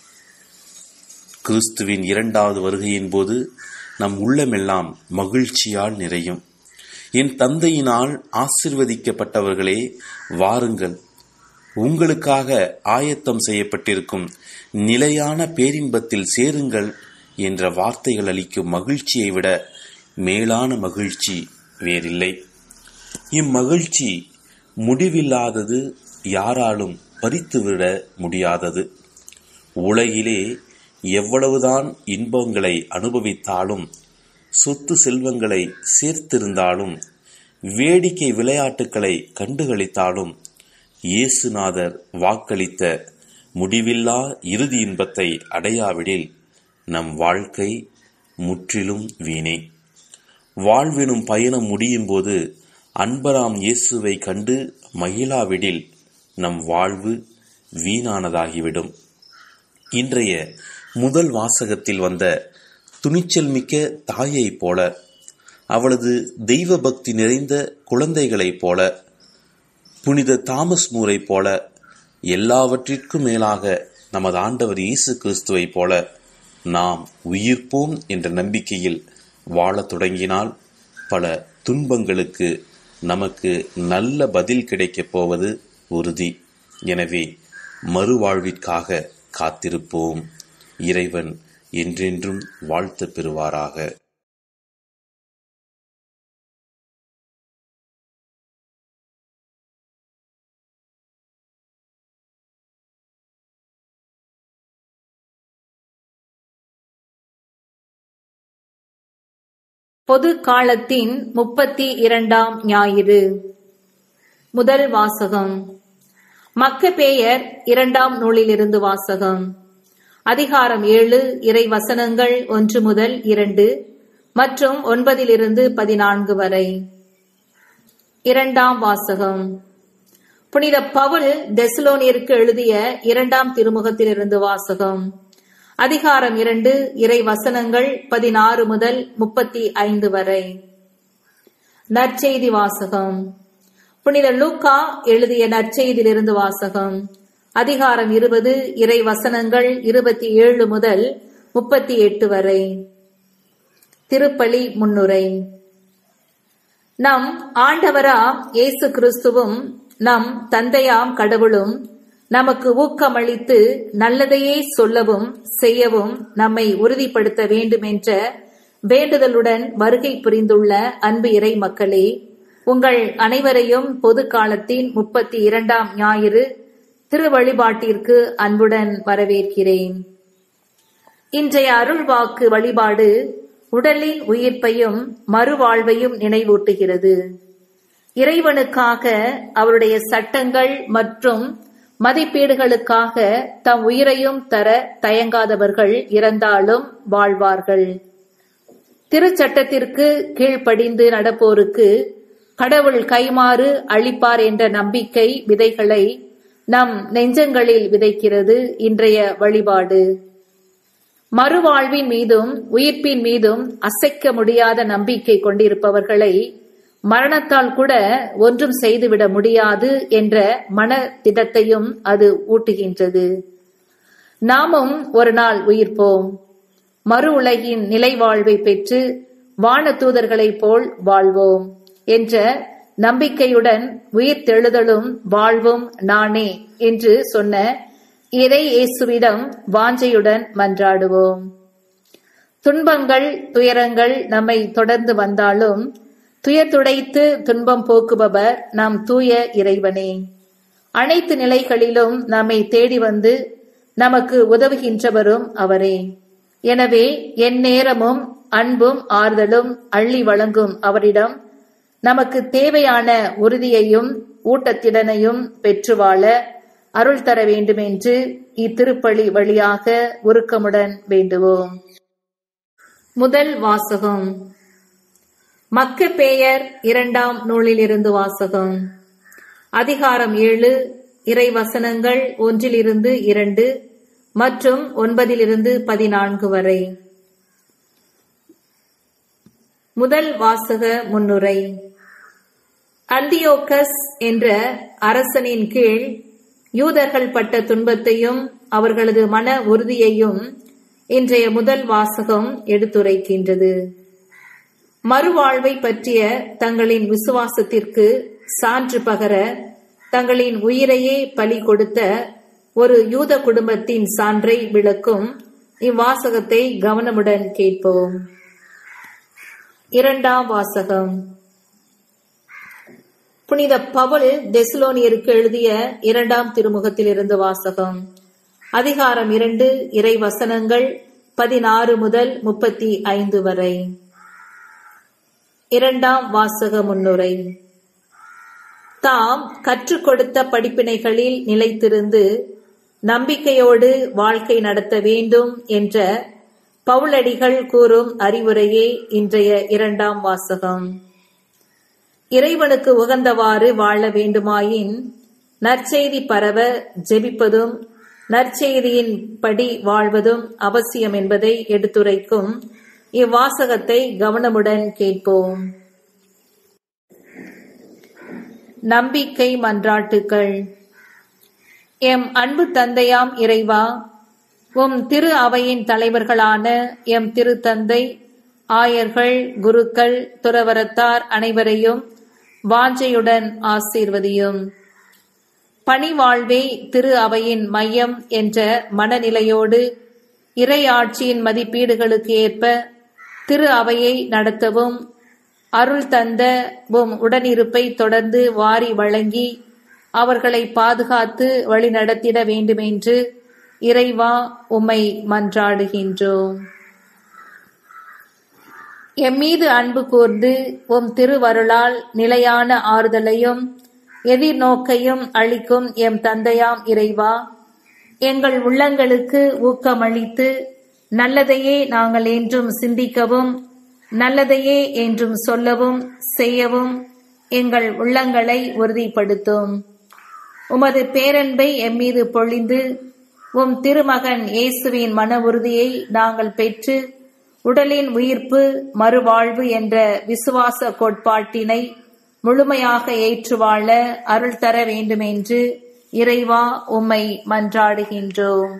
Speaker 4: கிறிஸ்துவின் இரண்டாவது வருகையின் போது நம் உள்ளமெல்லாம் மகிழ்ச்சியால் நிறையும் என் தந்தையினால் ஆசிர்வதிக்கப்பட்டவர்களே வாருங்கள் உங்களுக்காக ஆயத்தம் செய்யப்பட்டிருக்கும் நிலையான பேரின்பத்தில் சேருங்கள் என்ற வார்த்தைகள் அளிக்கும் மகிழ்ச்சியை விட மேலான மகிழ்ச்சி வேறில்லை இம்மகிழ்ச்சி முடிவில்லாதது யாராலும் பறித்துவிட முடியாதது உலகிலே எவ்வளவுதான் இன்பங்களை அனுபவித்தாலும் சொத்து செல்வங்களை சேர்த்திருந்தாலும் வேடிக்கை விளையாட்டுக்களை கண்டுகளித்தாலும் இயேசுநாதர் வாக்களித்த முடிவில்லா இறுதி இன்பத்தை அடையாவிடில் நம் வாழ்க்கை முற்றிலும் வீணே வாழ்வெனும் பயணம் முடியும் போது அன்பராம் இயேசுவை கண்டு மகிழாவிடில் நம் வாழ்வு வீணானதாகிவிடும் இன்றைய முதல் வாசகத்தில் வந்த துணிச்சல் மிக்க தாயைப் போல அவளது தெய்வ பக்தி நிறைந்த குழந்தைகளைப் போல புனித தாமஸ் மூரை போல எல்லாவற்றிற்கும் மேலாக நமது ஆண்டவர் இயேசு கிறிஸ்துவைப் போல நாம் உயிர்ப்போம் என்ற நம்பிக்கையில் வாழத் தொடங்கினால் பல துன்பங்களுக்கு நமக்கு நல்ல பதில் கிடைக்கப் போவது உறுதி எனவே மறுவாழ்விற்காக காத்திருப்போம் இறைவன் என்றென்றும் வாழ்த்து பெறுவாராக
Speaker 5: பொது காலத்தின் முப்பத்தி இரண்டாம் ஞாயிறு முதல் வாசகம் மக்கபேயர் இரண்டாம் நூலிலிருந்து வாசகம் அதிகாரம் ஏழு இறை வசனங்கள் ஒன்று முதல் இரண்டு மற்றும் ஒன்பதிலிருந்து பதினான்கு வரை இரண்டாம் வாசகம் புனித பவுல் தெசலோனியருக்கு எழுதிய இரண்டாம் திருமுகத்திலிருந்து வாசகம் அதிகாரம் இரண்டு இறை வசனங்கள் பதினாறு முதல் முப்பத்தி ஐந்து வரை நற்செய்தி வாசகம் புனித லூக்கா எழுதிய நற்செய்தியிலிருந்து வாசகம் அதிகாரம் இருபது இறை வசனங்கள் இருபத்தி ஏழு முதல் முப்பத்தி எட்டு வரை திருப்பலி முன்னுரை நம் ஆண்டவராம் இயேசு கிறிஸ்துவும் நம் தந்தையாம் கடவுளும் நமக்கு ஊக்கமளித்து நல்லதையே சொல்லவும் செய்யவும் நம்மை உறுதிப்படுத்த வேண்டும் என்ற வேண்டுதலுடன் வருகை புரிந்துள்ள அன்பு இறை மக்களே உங்கள் அனைவரையும் பொது காலத்தின் முப்பத்தி இரண்டாம் ஞாயிறு திருவழிபாட்டிற்கு அன்புடன் வரவேற்கிறேன் இன்றைய அருள்வாக்கு வழிபாடு உடலின் உயிர்ப்பையும் மறுவாழ்வையும் நினைவூட்டுகிறது இறைவனுக்காக அவருடைய சட்டங்கள் மற்றும் மதிப்பீடுகளுக்காக தம் உயிரையும் தர தயங்காதவர்கள் இறந்தாலும் வாழ்வார்கள் திருச்சட்டத்திற்கு கீழ்ப்படிந்து நடப்போருக்கு கடவுள் கைமாறு அளிப்பார் என்ற நம்பிக்கை விதைகளை நம் நெஞ்சங்களில் விதைக்கிறது இன்றைய வழிபாடு மறுவாழ்வின் மீதும் உயிர்ப்பின் மீதும் அசைக்க முடியாத நம்பிக்கை கொண்டிருப்பவர்களை மரணத்தால் கூட ஒன்றும் செய்துவிட முடியாது என்ற மன திடத்தையும் அது ஊட்டுகின்றது நாமும் ஒரு நாள் உயிர்ப்போம் மறு உலகின் நிலை வாழ்வை பெற்று வான தூதர்களைப் போல் வாழ்வோம் என்ற நம்பிக்கையுடன் உயிர் தெழுதலும் வாழ்வும் நானே என்று சொன்ன இறை இயேசுவிடம் வாஞ்சையுடன் மன்றாடுவோம் துன்பங்கள் துயரங்கள் நம்மை தொடர்ந்து வந்தாலும் துயர் துடைத்து துன்பம் போக்குபவர் நாம் தூய இறைவனே அனைத்து நிலைகளிலும் நம்மை தேடி வந்து நமக்கு உதவுகின்றவரும் அவரே எனவே என் நேரமும் அன்பும் ஆறுதலும் அள்ளி வழங்கும் அவரிடம் நமக்கு தேவையான உறுதியையும் ஊட்டத்திடனையும் பெற்று வாழ அருள் தர வேண்டும் என்று இத்திருப்பலி வழியாக உருக்கமுடன் வேண்டுவோம் முதல் வாசகம் மக்க பேயர் இரண்டாம் நூலிலிருந்து வாசகம் அதிகாரம் ஏழு இறை வசனங்கள் ஒன்றிலிருந்து இரண்டு மற்றும் ஒன்பதிலிருந்து பதினான்கு வரை முதல் வாசக முன்னுரை அந்தியோக்கஸ் என்ற அரசனின் கீழ் யூதர்கள் பட்ட துன்பத்தையும் அவர்களது மன உறுதியையும் இன்றைய முதல் வாசகம் எடுத்துரைக்கின்றது மறுவாழ்வை பற்றிய தங்களின் விசுவாசத்திற்கு சான்று பகர தங்களின் உயிரையே பலி கொடுத்த ஒரு யூத குடும்பத்தின் சான்றை விளக்கும் இவ்வாசகத்தை கவனமுடன் கேட்போம் இரண்டாம் வாசகம் புனித பவுல் தெசலோனியருக்கு எழுதிய இரண்டாம் திருமுகத்திலிருந்து வாசகம் அதிகாரம் இரண்டு இறை வசனங்கள் பதினாறு முதல் முப்பத்தி ஐந்து வரை இரண்டாம் வாசக முன்னுரை தாம் கற்றுக் கொடுத்த படிப்பினைகளில் நிலைத்திருந்து நம்பிக்கையோடு வாழ்க்கை நடத்த வேண்டும் என்ற பவுலடிகள் கூறும் அறிவுரையே இன்றைய இரண்டாம் வாசகம் இறைவனுக்கு உகந்தவாறு வாழ வேண்டுமாயின் நற்செய்தி பரவ ஜெபிப்பதும் நற்செய்தியின் படி வாழ்வதும் அவசியம் என்பதை எடுத்துரைக்கும் இவ்வாசகத்தை கவனமுடன் கேட்போம் நம்பிக்கை மன்றாட்டுக்கள் எம் அன்பு தந்தையாம் இறைவா உம் திரு அவையின் தலைவர்களான எம் திருத்தந்தை ஆயர்கள் குருக்கள் துறவரத்தார் அனைவரையும் வாஞ்சையுடன் ஆசீர்வதியும் பணிவாழ்வே திரு அவையின் மையம் என்ற மனநிலையோடு இறை ஆட்சியின் மதிப்பீடுகளுக்கு ஏற்ப திரு அவையை நடத்தவும் அருள் தந்த உம் உடனிருப்பை தொடர்ந்து வாரி வழங்கி அவர்களை பாதுகாத்து வழிநடத்திட வேண்டுமென்று இறைவா உம்மை மன்றாடுகின்றோம் எம்மீது அன்பு கூர்ந்து உம் திருவருளால் நிலையான ஆறுதலையும் எதிர்நோக்கையும் அளிக்கும் எம் தந்தையாம் இறைவா எங்கள் உள்ளங்களுக்கு ஊக்கமளித்து நல்லதையே நாங்கள் என்றும் சிந்திக்கவும் நல்லதையே என்றும் சொல்லவும் செய்யவும் எங்கள் உள்ளங்களை உறுதிப்படுத்தும் உமது பேரன்பை எம்மீது பொழிந்து உம் திருமகன் இயேசுவின் மன உறுதியை நாங்கள் பெற்று உடலின் உயிர்ப்பு மறுவாழ்வு என்ற விசுவாச கோட்பாட்டினை முழுமையாக ஏற்று வாழ அருள் தர வேண்டுமென்று இறைவா உம்மை மன்றாடுகின்றோம்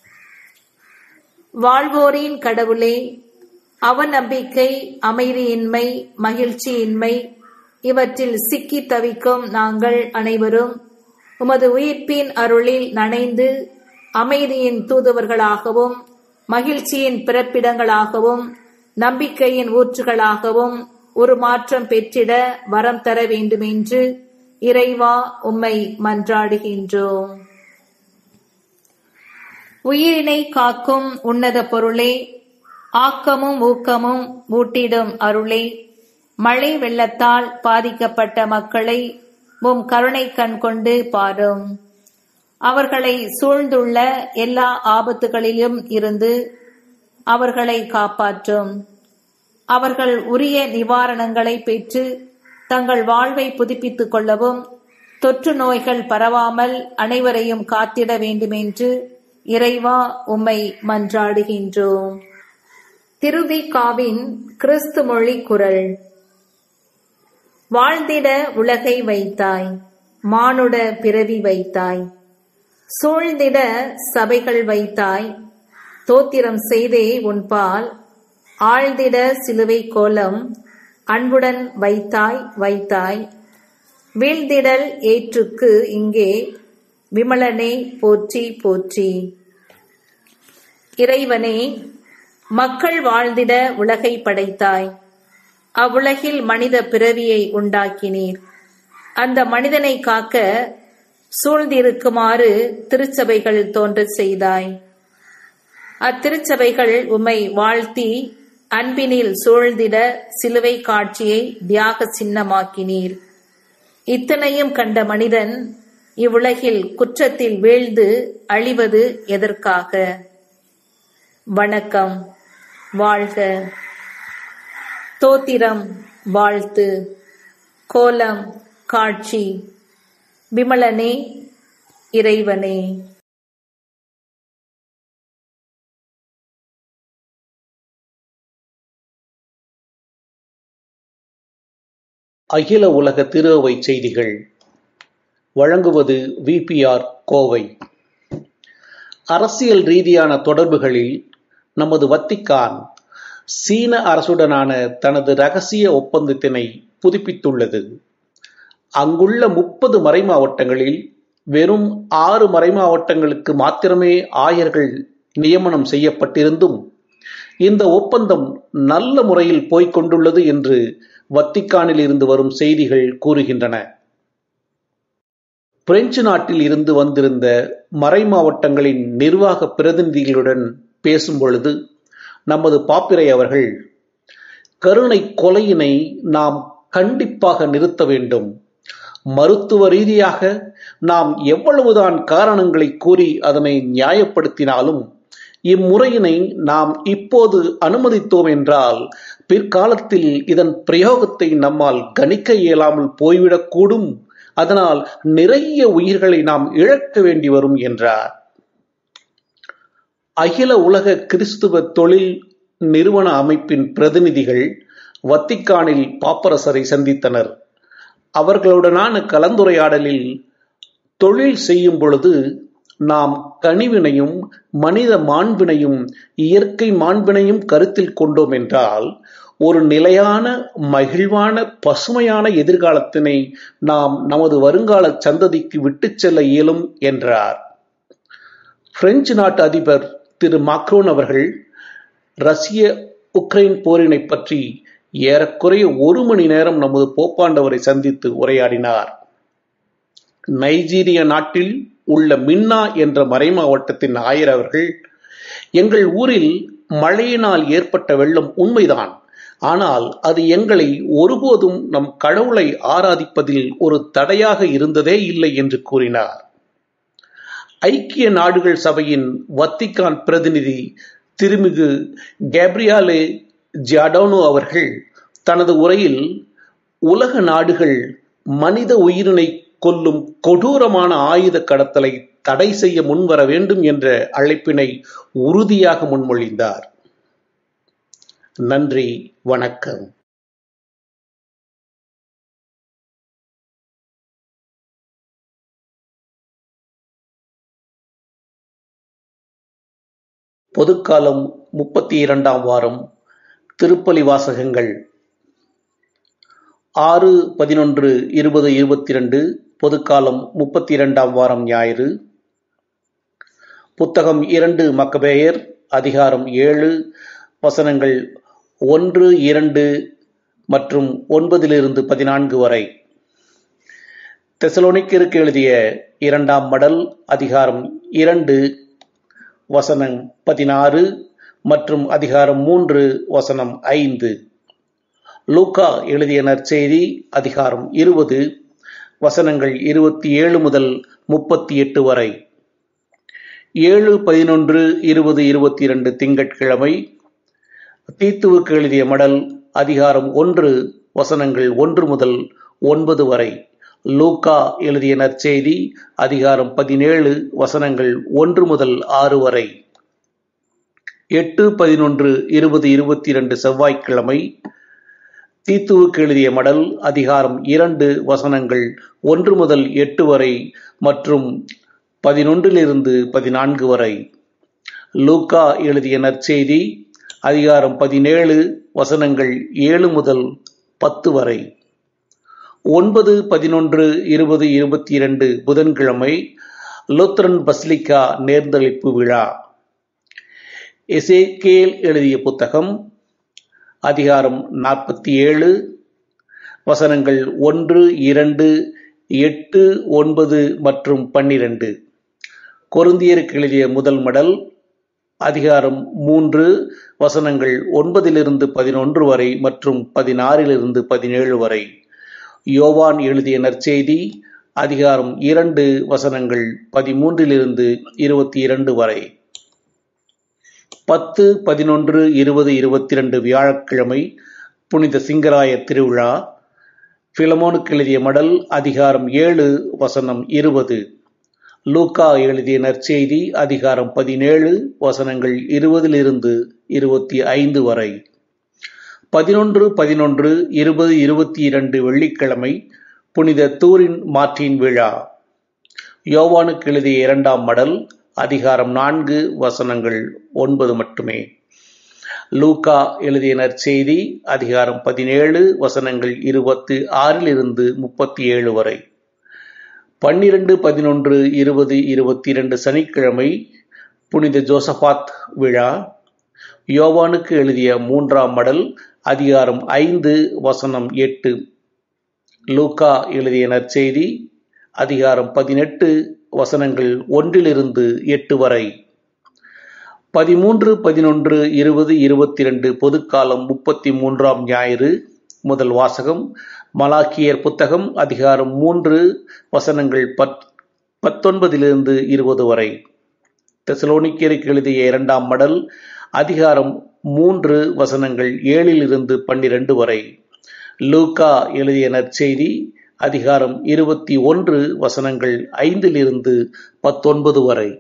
Speaker 5: வாழ்வோரின் கடவுளே அவநம்பிக்கை அமைதியின்மை மகிழ்ச்சியின்மை இவற்றில் சிக்கி தவிக்கும் நாங்கள் அனைவரும் உமது உயிர்ப்பின் அருளில் நனைந்து அமைதியின் தூதுவர்களாகவும் மகிழ்ச்சியின் பிறப்பிடங்களாகவும் நம்பிக்கையின் ஊற்றுகளாகவும் ஒரு மாற்றம் பெற்றிட வரம் தர வேண்டுமென்று இறைவா உம்மை மன்றாடுகின்றோம் உயிரினை காக்கும் உன்னத பொருளே ஆக்கமும் ஊக்கமும் ஊட்டிடும் அருளே மழை வெள்ளத்தால் பாதிக்கப்பட்ட மக்களை உம் கருணை கண் கொண்டு பாரும் அவர்களை சூழ்ந்துள்ள எல்லா ஆபத்துகளிலும் இருந்து அவர்களை காப்பாற்றும் அவர்கள் உரிய நிவாரணங்களை பெற்று தங்கள் வாழ்வை புதுப்பித்துக் கொள்ளவும் தொற்று நோய்கள் பரவாமல் அனைவரையும் காத்திட வேண்டுமென்று இறைவா உம்மை மன்றாடுகின்றோம் திருவிகாவின் கிறிஸ்து மொழி குரல் வாழ்ந்திட உலகை வைத்தாய் மானுட பிறவி வைத்தாய் சூழ்ந்திட சபைகள் வைத்தாய் தோத்திரம் செய்தே உன்பால் ஆழ்ந்திட சிலுவை கோலம் அன்புடன் வைத்தாய் வைத்தாய் வீழ்ந்திடல் ஏற்றுக்கு இங்கே விமலனே போற்றி போற்றி இறைவனே மக்கள் வாழ்ந்திட உலகை படைத்தாய் அவ்வுலகில் மனித பிறவியை உண்டாக்கினீர் அந்த மனிதனை காக்க சூழ்ந்திருக்குமாறு திருச்சபைகள் தோன்றச் செய்தாய் அத்திருச்சபைகள் உம்மை வாழ்த்தி அன்பினில் சூழ்ந்திட சிலுவை காட்சியை தியாக சின்னமாக்கினீர் இத்தனையும் கண்ட மனிதன் இவ்வுலகில் குற்றத்தில் வீழ்ந்து அழிவது எதற்காக வணக்கம் வாழ்க தோத்திரம் வாழ்த்து கோலம் காட்சி விமலனே இறைவனே
Speaker 6: அகில உலக திரு அவை செய்திகள் வழங்குவது விபிஆர் கோவை அரசியல் ரீதியான தொடர்புகளில் நமது வத்திக்கான் சீன அரசுடனான தனது ரகசிய ஒப்பந்தத்தினை புதுப்பித்துள்ளது அங்குள்ள முப்பது மறைமாவட்டங்களில் வெறும் ஆறு மறைமாவட்டங்களுக்கு மாத்திரமே ஆயர்கள் நியமனம் செய்யப்பட்டிருந்தும் இந்த ஒப்பந்தம் நல்ல முறையில் போய்க் கொண்டுள்ளது என்று வத்திக்கானில் இருந்து வரும் செய்திகள் கூறுகின்றன பிரெஞ்சு நாட்டில் இருந்து வந்திருந்த மறைமாவட்டங்களின் நிர்வாக பிரதிநிதிகளுடன் பேசும் பொழுது நமது பாப்பிரை அவர்கள் கருணை கொலையினை நாம் கண்டிப்பாக நிறுத்த வேண்டும் மருத்துவ ரீதியாக நாம் எவ்வளவுதான் காரணங்களை கூறி அதனை நியாயப்படுத்தினாலும் இம்முறையினை நாம் இப்போது அனுமதித்தோம் என்றால் பிற்காலத்தில் இதன் பிரயோகத்தை நம்மால் கணிக்க இயலாமல் போய்விடக்கூடும் அதனால் நிறைய உயிர்களை நாம் இழக்க வேண்டி வரும் என்றார் அகில உலக கிறிஸ்துவ தொழில் நிறுவன அமைப்பின் பிரதிநிதிகள் வத்திக்கானில் பாப்பரசரை சந்தித்தனர் அவர்களுடனான கலந்துரையாடலில் தொழில் செய்யும் பொழுது நாம் கனிவினையும் மனித மாண்பினையும் இயற்கை மாண்பினையும் கருத்தில் கொண்டோம் என்றால் ஒரு நிலையான மகிழ்வான பசுமையான எதிர்காலத்தினை நாம் நமது வருங்கால சந்ததிக்கு விட்டுச் செல்ல இயலும் என்றார் பிரெஞ்சு நாட்டு அதிபர் திரு மாக்ரோன் அவர்கள் ரஷ்ய உக்ரைன் போரினை பற்றி ஏறக்குறைய ஒரு மணி நேரம் நமது போப்பாண்டவரை சந்தித்து உரையாடினார் நைஜீரிய நாட்டில் உள்ள மின்னா என்ற மறைமாவட்டத்தின் ஆயர் அவர்கள் எங்கள் ஊரில் மழையினால் ஏற்பட்ட வெள்ளம் உண்மைதான் ஆனால் அது எங்களை ஒருபோதும் நம் கடவுளை ஆராதிப்பதில் ஒரு தடையாக இருந்ததே இல்லை என்று கூறினார் ஐக்கிய நாடுகள் சபையின் வத்திக்கான் பிரதிநிதி திருமிகு கேப்ரியாலே ஜியாடோனோ அவர்கள் தனது உரையில் உலக நாடுகள் மனித உயிரினை கொல்லும் கொடூரமான ஆயுத கடத்தலை தடை செய்ய முன்வர வேண்டும் என்ற அழைப்பினை உறுதியாக முன்மொழிந்தார் நன்றி வணக்கம் பொதுக்காலம் முப்பத்தி இரண்டாம் வாரம் திருப்பலி வாசகங்கள் ஆறு பதினொன்று இருபது இருபத்தி ரெண்டு பொதுக்காலம் முப்பத்தி இரண்டாம் வாரம் ஞாயிறு புத்தகம் இரண்டு மக்கபேயர் அதிகாரம் ஏழு வசனங்கள் ஒன்று இரண்டு மற்றும் ஒன்பதிலிருந்து பதினான்கு வரை தெசலோனிக்கிற்கு எழுதிய இரண்டாம் மடல் அதிகாரம் இரண்டு வசனம் பதினாறு மற்றும் அதிகாரம் மூன்று வசனம் ஐந்து லூக்கா எழுதிய நற்செய்தி அதிகாரம் இருபது வசனங்கள் இருபத்தி ஏழு முதல் முப்பத்தி எட்டு வரை ஏழு பதினொன்று இருபது இருபத்தி இரண்டு திங்கட்கிழமை தீத்துவுக்கு எழுதிய மடல் அதிகாரம் ஒன்று வசனங்கள் ஒன்று முதல் ஒன்பது வரை லூக்கா எழுதிய நற்செய்தி அதிகாரம் பதினேழு வசனங்கள் ஒன்று முதல் ஆறு வரை எட்டு பதினொன்று இருபது இருபத்தி இரண்டு செவ்வாய்க்கிழமை தீத்துவுக்கு எழுதிய மடல் அதிகாரம் இரண்டு வசனங்கள் ஒன்று முதல் எட்டு வரை மற்றும் பதினொன்றிலிருந்து பதினான்கு வரை லூக்கா எழுதிய நற்செய்தி அதிகாரம் பதினேழு வசனங்கள் ஏழு முதல் பத்து வரை ஒன்பது பதினொன்று இருபது இருபத்தி இரண்டு புதன்கிழமை லூத்ரன் பஸ்லிகா நேர்ந்தளிப்பு விழா எசேக்கேல் எழுதிய புத்தகம் அதிகாரம் நாற்பத்தி ஏழு வசனங்கள் ஒன்று இரண்டு எட்டு ஒன்பது மற்றும் பன்னிரண்டு கொருந்தியருக்கு எழுதிய முதல் மடல் அதிகாரம் மூன்று வசனங்கள் ஒன்பதிலிருந்து பதினொன்று வரை மற்றும் பதினாறிலிருந்து பதினேழு வரை யோவான் எழுதிய நற்செய்தி அதிகாரம் இரண்டு வசனங்கள் பதிமூன்றிலிருந்து இருபத்தி இரண்டு வரை பத்து பதினொன்று இருபது இருபத்தி இரண்டு வியாழக்கிழமை புனித சிங்கராய திருவிழா பிலமோனுக்கு எழுதிய மடல் அதிகாரம் ஏழு வசனம் இருபது லூக்கா எழுதிய நற்செய்தி அதிகாரம் பதினேழு வசனங்கள் இருபதிலிருந்து இருபத்தி ஐந்து வரை பதினொன்று பதினொன்று இருபது இருபத்தி இரண்டு வெள்ளிக்கிழமை புனித தூரின் மாற்றின் விழா யோவானுக்கு எழுதிய இரண்டாம் மடல் அதிகாரம் நான்கு வசனங்கள் ஒன்பது மட்டுமே லூகா எழுதிய நற்செய்தி அதிகாரம் பதினேழு வசனங்கள் இருபத்து ஆறிலிருந்து முப்பத்தி ஏழு வரை பன்னிரண்டு பதினொன்று இருபது இருபத்தி இரண்டு சனிக்கிழமை புனித ஜோசபாத் விழா யோவானுக்கு எழுதிய மூன்றாம் மடல் அதிகாரம் ஐந்து வசனம் எட்டு லூக்கா எழுதிய நற்செய்தி அதிகாரம் பதினெட்டு வசனங்கள் ஒன்றிலிருந்து எட்டு வரை பதிமூன்று பதினொன்று இருபது இருபத்தி இரண்டு பொதுக்காலம் முப்பத்தி மூன்றாம் ஞாயிறு முதல் வாசகம் மலாக்கியர் புத்தகம் அதிகாரம் மூன்று வசனங்கள் பத் பத்தொன்பதிலிருந்து இருபது வரை தெசலோனிக்கருக்கு எழுதிய இரண்டாம் மடல் அதிகாரம் மூன்று வசனங்கள் ஏழிலிருந்து பன்னிரண்டு வரை லூக்கா எழுதிய நற்செய்தி அதிகாரம் இருபத்தி ஒன்று வசனங்கள் ஐந்திலிருந்து பத்தொன்பது வரை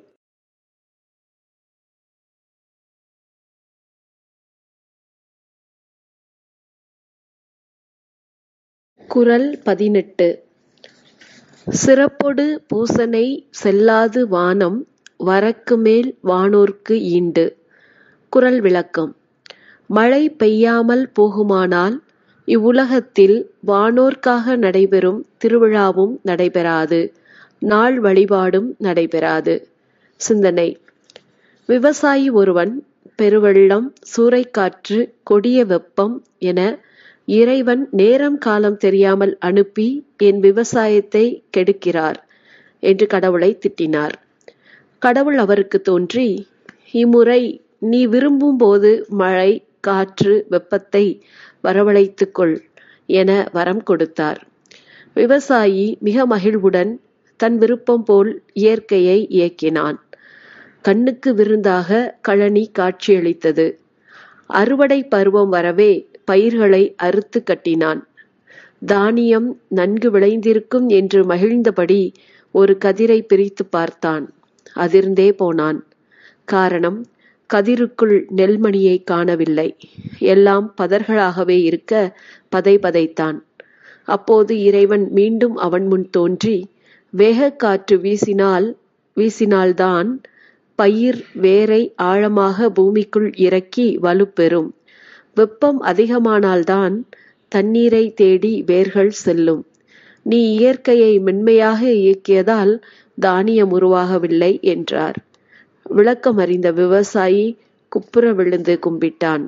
Speaker 7: குறள் பதினெட்டு சிறப்பொடு பூசனை செல்லாது வானம் வரக்கு மேல் வானோர்க்கு ஈண்டு குறள் விளக்கம் மழை பெய்யாமல் போகுமானால் இவ்வுலகத்தில் வானோர்க்காக நடைபெறும் திருவிழாவும் நடைபெறாது நாள் வழிபாடும் நடைபெறாது சிந்தனை விவசாயி ஒருவன் பெருவெள்ளம் சூறைக்காற்று கொடிய வெப்பம் என இறைவன் நேரம் காலம் தெரியாமல் அனுப்பி என் விவசாயத்தை கெடுக்கிறார் என்று கடவுளை திட்டினார் கடவுள் அவருக்கு தோன்றி இம்முறை நீ விரும்பும் போது மழை காற்று வெப்பத்தை வரவழைத்துக் கொள் என வரம் கொடுத்தார் விவசாயி மிக மகிழ்வுடன் தன் விருப்பம் போல் இயற்கையை இயக்கினான் கண்ணுக்கு விருந்தாக கழனி காட்சியளித்தது அறுவடை பருவம் வரவே பயிர்களை அறுத்து கட்டினான் தானியம் நன்கு விளைந்திருக்கும் என்று மகிழ்ந்தபடி ஒரு கதிரை பிரித்து பார்த்தான் அதிர்ந்தே போனான் காரணம் கதிருக்குள் நெல்மணியை காணவில்லை எல்லாம் பதர்களாகவே இருக்க பதை பதைத்தான் அப்போது இறைவன் மீண்டும் அவன் முன் தோன்றி வேகக்காற்று வீசினால் வீசினால்தான் பயிர் வேரை ஆழமாக பூமிக்குள் இறக்கி வலுப்பெறும் வெப்பம் அதிகமானால்தான் தண்ணீரை தேடி வேர்கள் செல்லும் நீ இயற்கையை மென்மையாக இயக்கியதால் தானியம் உருவாகவில்லை என்றார் விளக்கம் அறிந்த விவசாயி குப்புற விழுந்து கும்பிட்டான்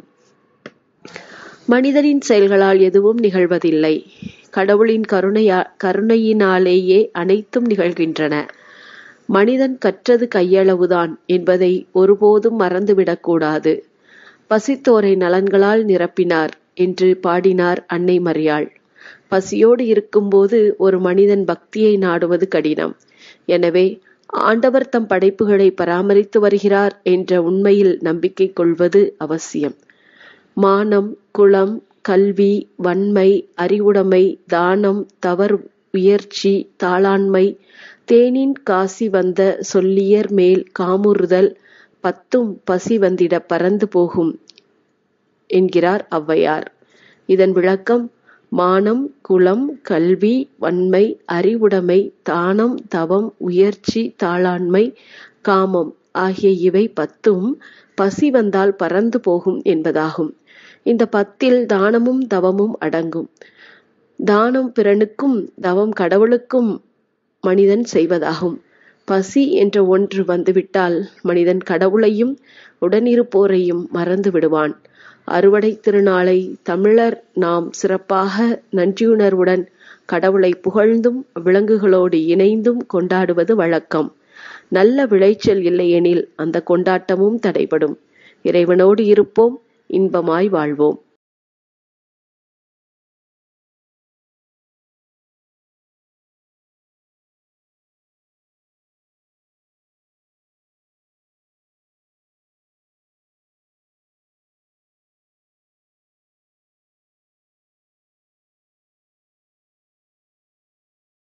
Speaker 7: மனிதனின் செயல்களால் எதுவும் நிகழ்வதில்லை கடவுளின் கருணையா கருணையினாலேயே அனைத்தும் நிகழ்கின்றன மனிதன் கற்றது கையளவுதான் என்பதை ஒருபோதும் மறந்துவிடக்கூடாது பசித்தோரை நலன்களால் நிரப்பினார் என்று பாடினார் அன்னை மரியாள் பசியோடு இருக்கும்போது ஒரு மனிதன் பக்தியை நாடுவது கடினம் எனவே ஆண்டவர் தம் படைப்புகளை பராமரித்து வருகிறார் என்ற உண்மையில் நம்பிக்கை கொள்வது அவசியம் மானம் குளம் கல்வி வன்மை அறிவுடைமை தானம் தவறு உயர்ச்சி தாளாண்மை தேனின் காசி வந்த சொல்லியர் மேல் காமுறுதல் பத்தும் பசி வந்திட பறந்து போகும் என்கிறார் ஔவையார் இதன் விளக்கம் மானம் குலம் கல்வி வன்மை அறிவுடைமை தானம் தவம் உயர்ச்சி தாளாண்மை காமம் ஆகிய இவை பத்தும் பசி வந்தால் பறந்து போகும் என்பதாகும் இந்த பத்தில் தானமும் தவமும் அடங்கும் தானம் பிறனுக்கும் தவம் கடவுளுக்கும் மனிதன் செய்வதாகும் பசி என்ற ஒன்று வந்துவிட்டால் மனிதன் கடவுளையும் உடனிருப்போரையும் மறந்து விடுவான் அறுவடை திருநாளை தமிழர் நாம் சிறப்பாக நன்றியுணர்வுடன் கடவுளை புகழ்ந்தும் விலங்குகளோடு இணைந்தும் கொண்டாடுவது வழக்கம் நல்ல விளைச்சல் இல்லையெனில் அந்த கொண்டாட்டமும் தடைபடும் இறைவனோடு இருப்போம் இன்பமாய் வாழ்வோம்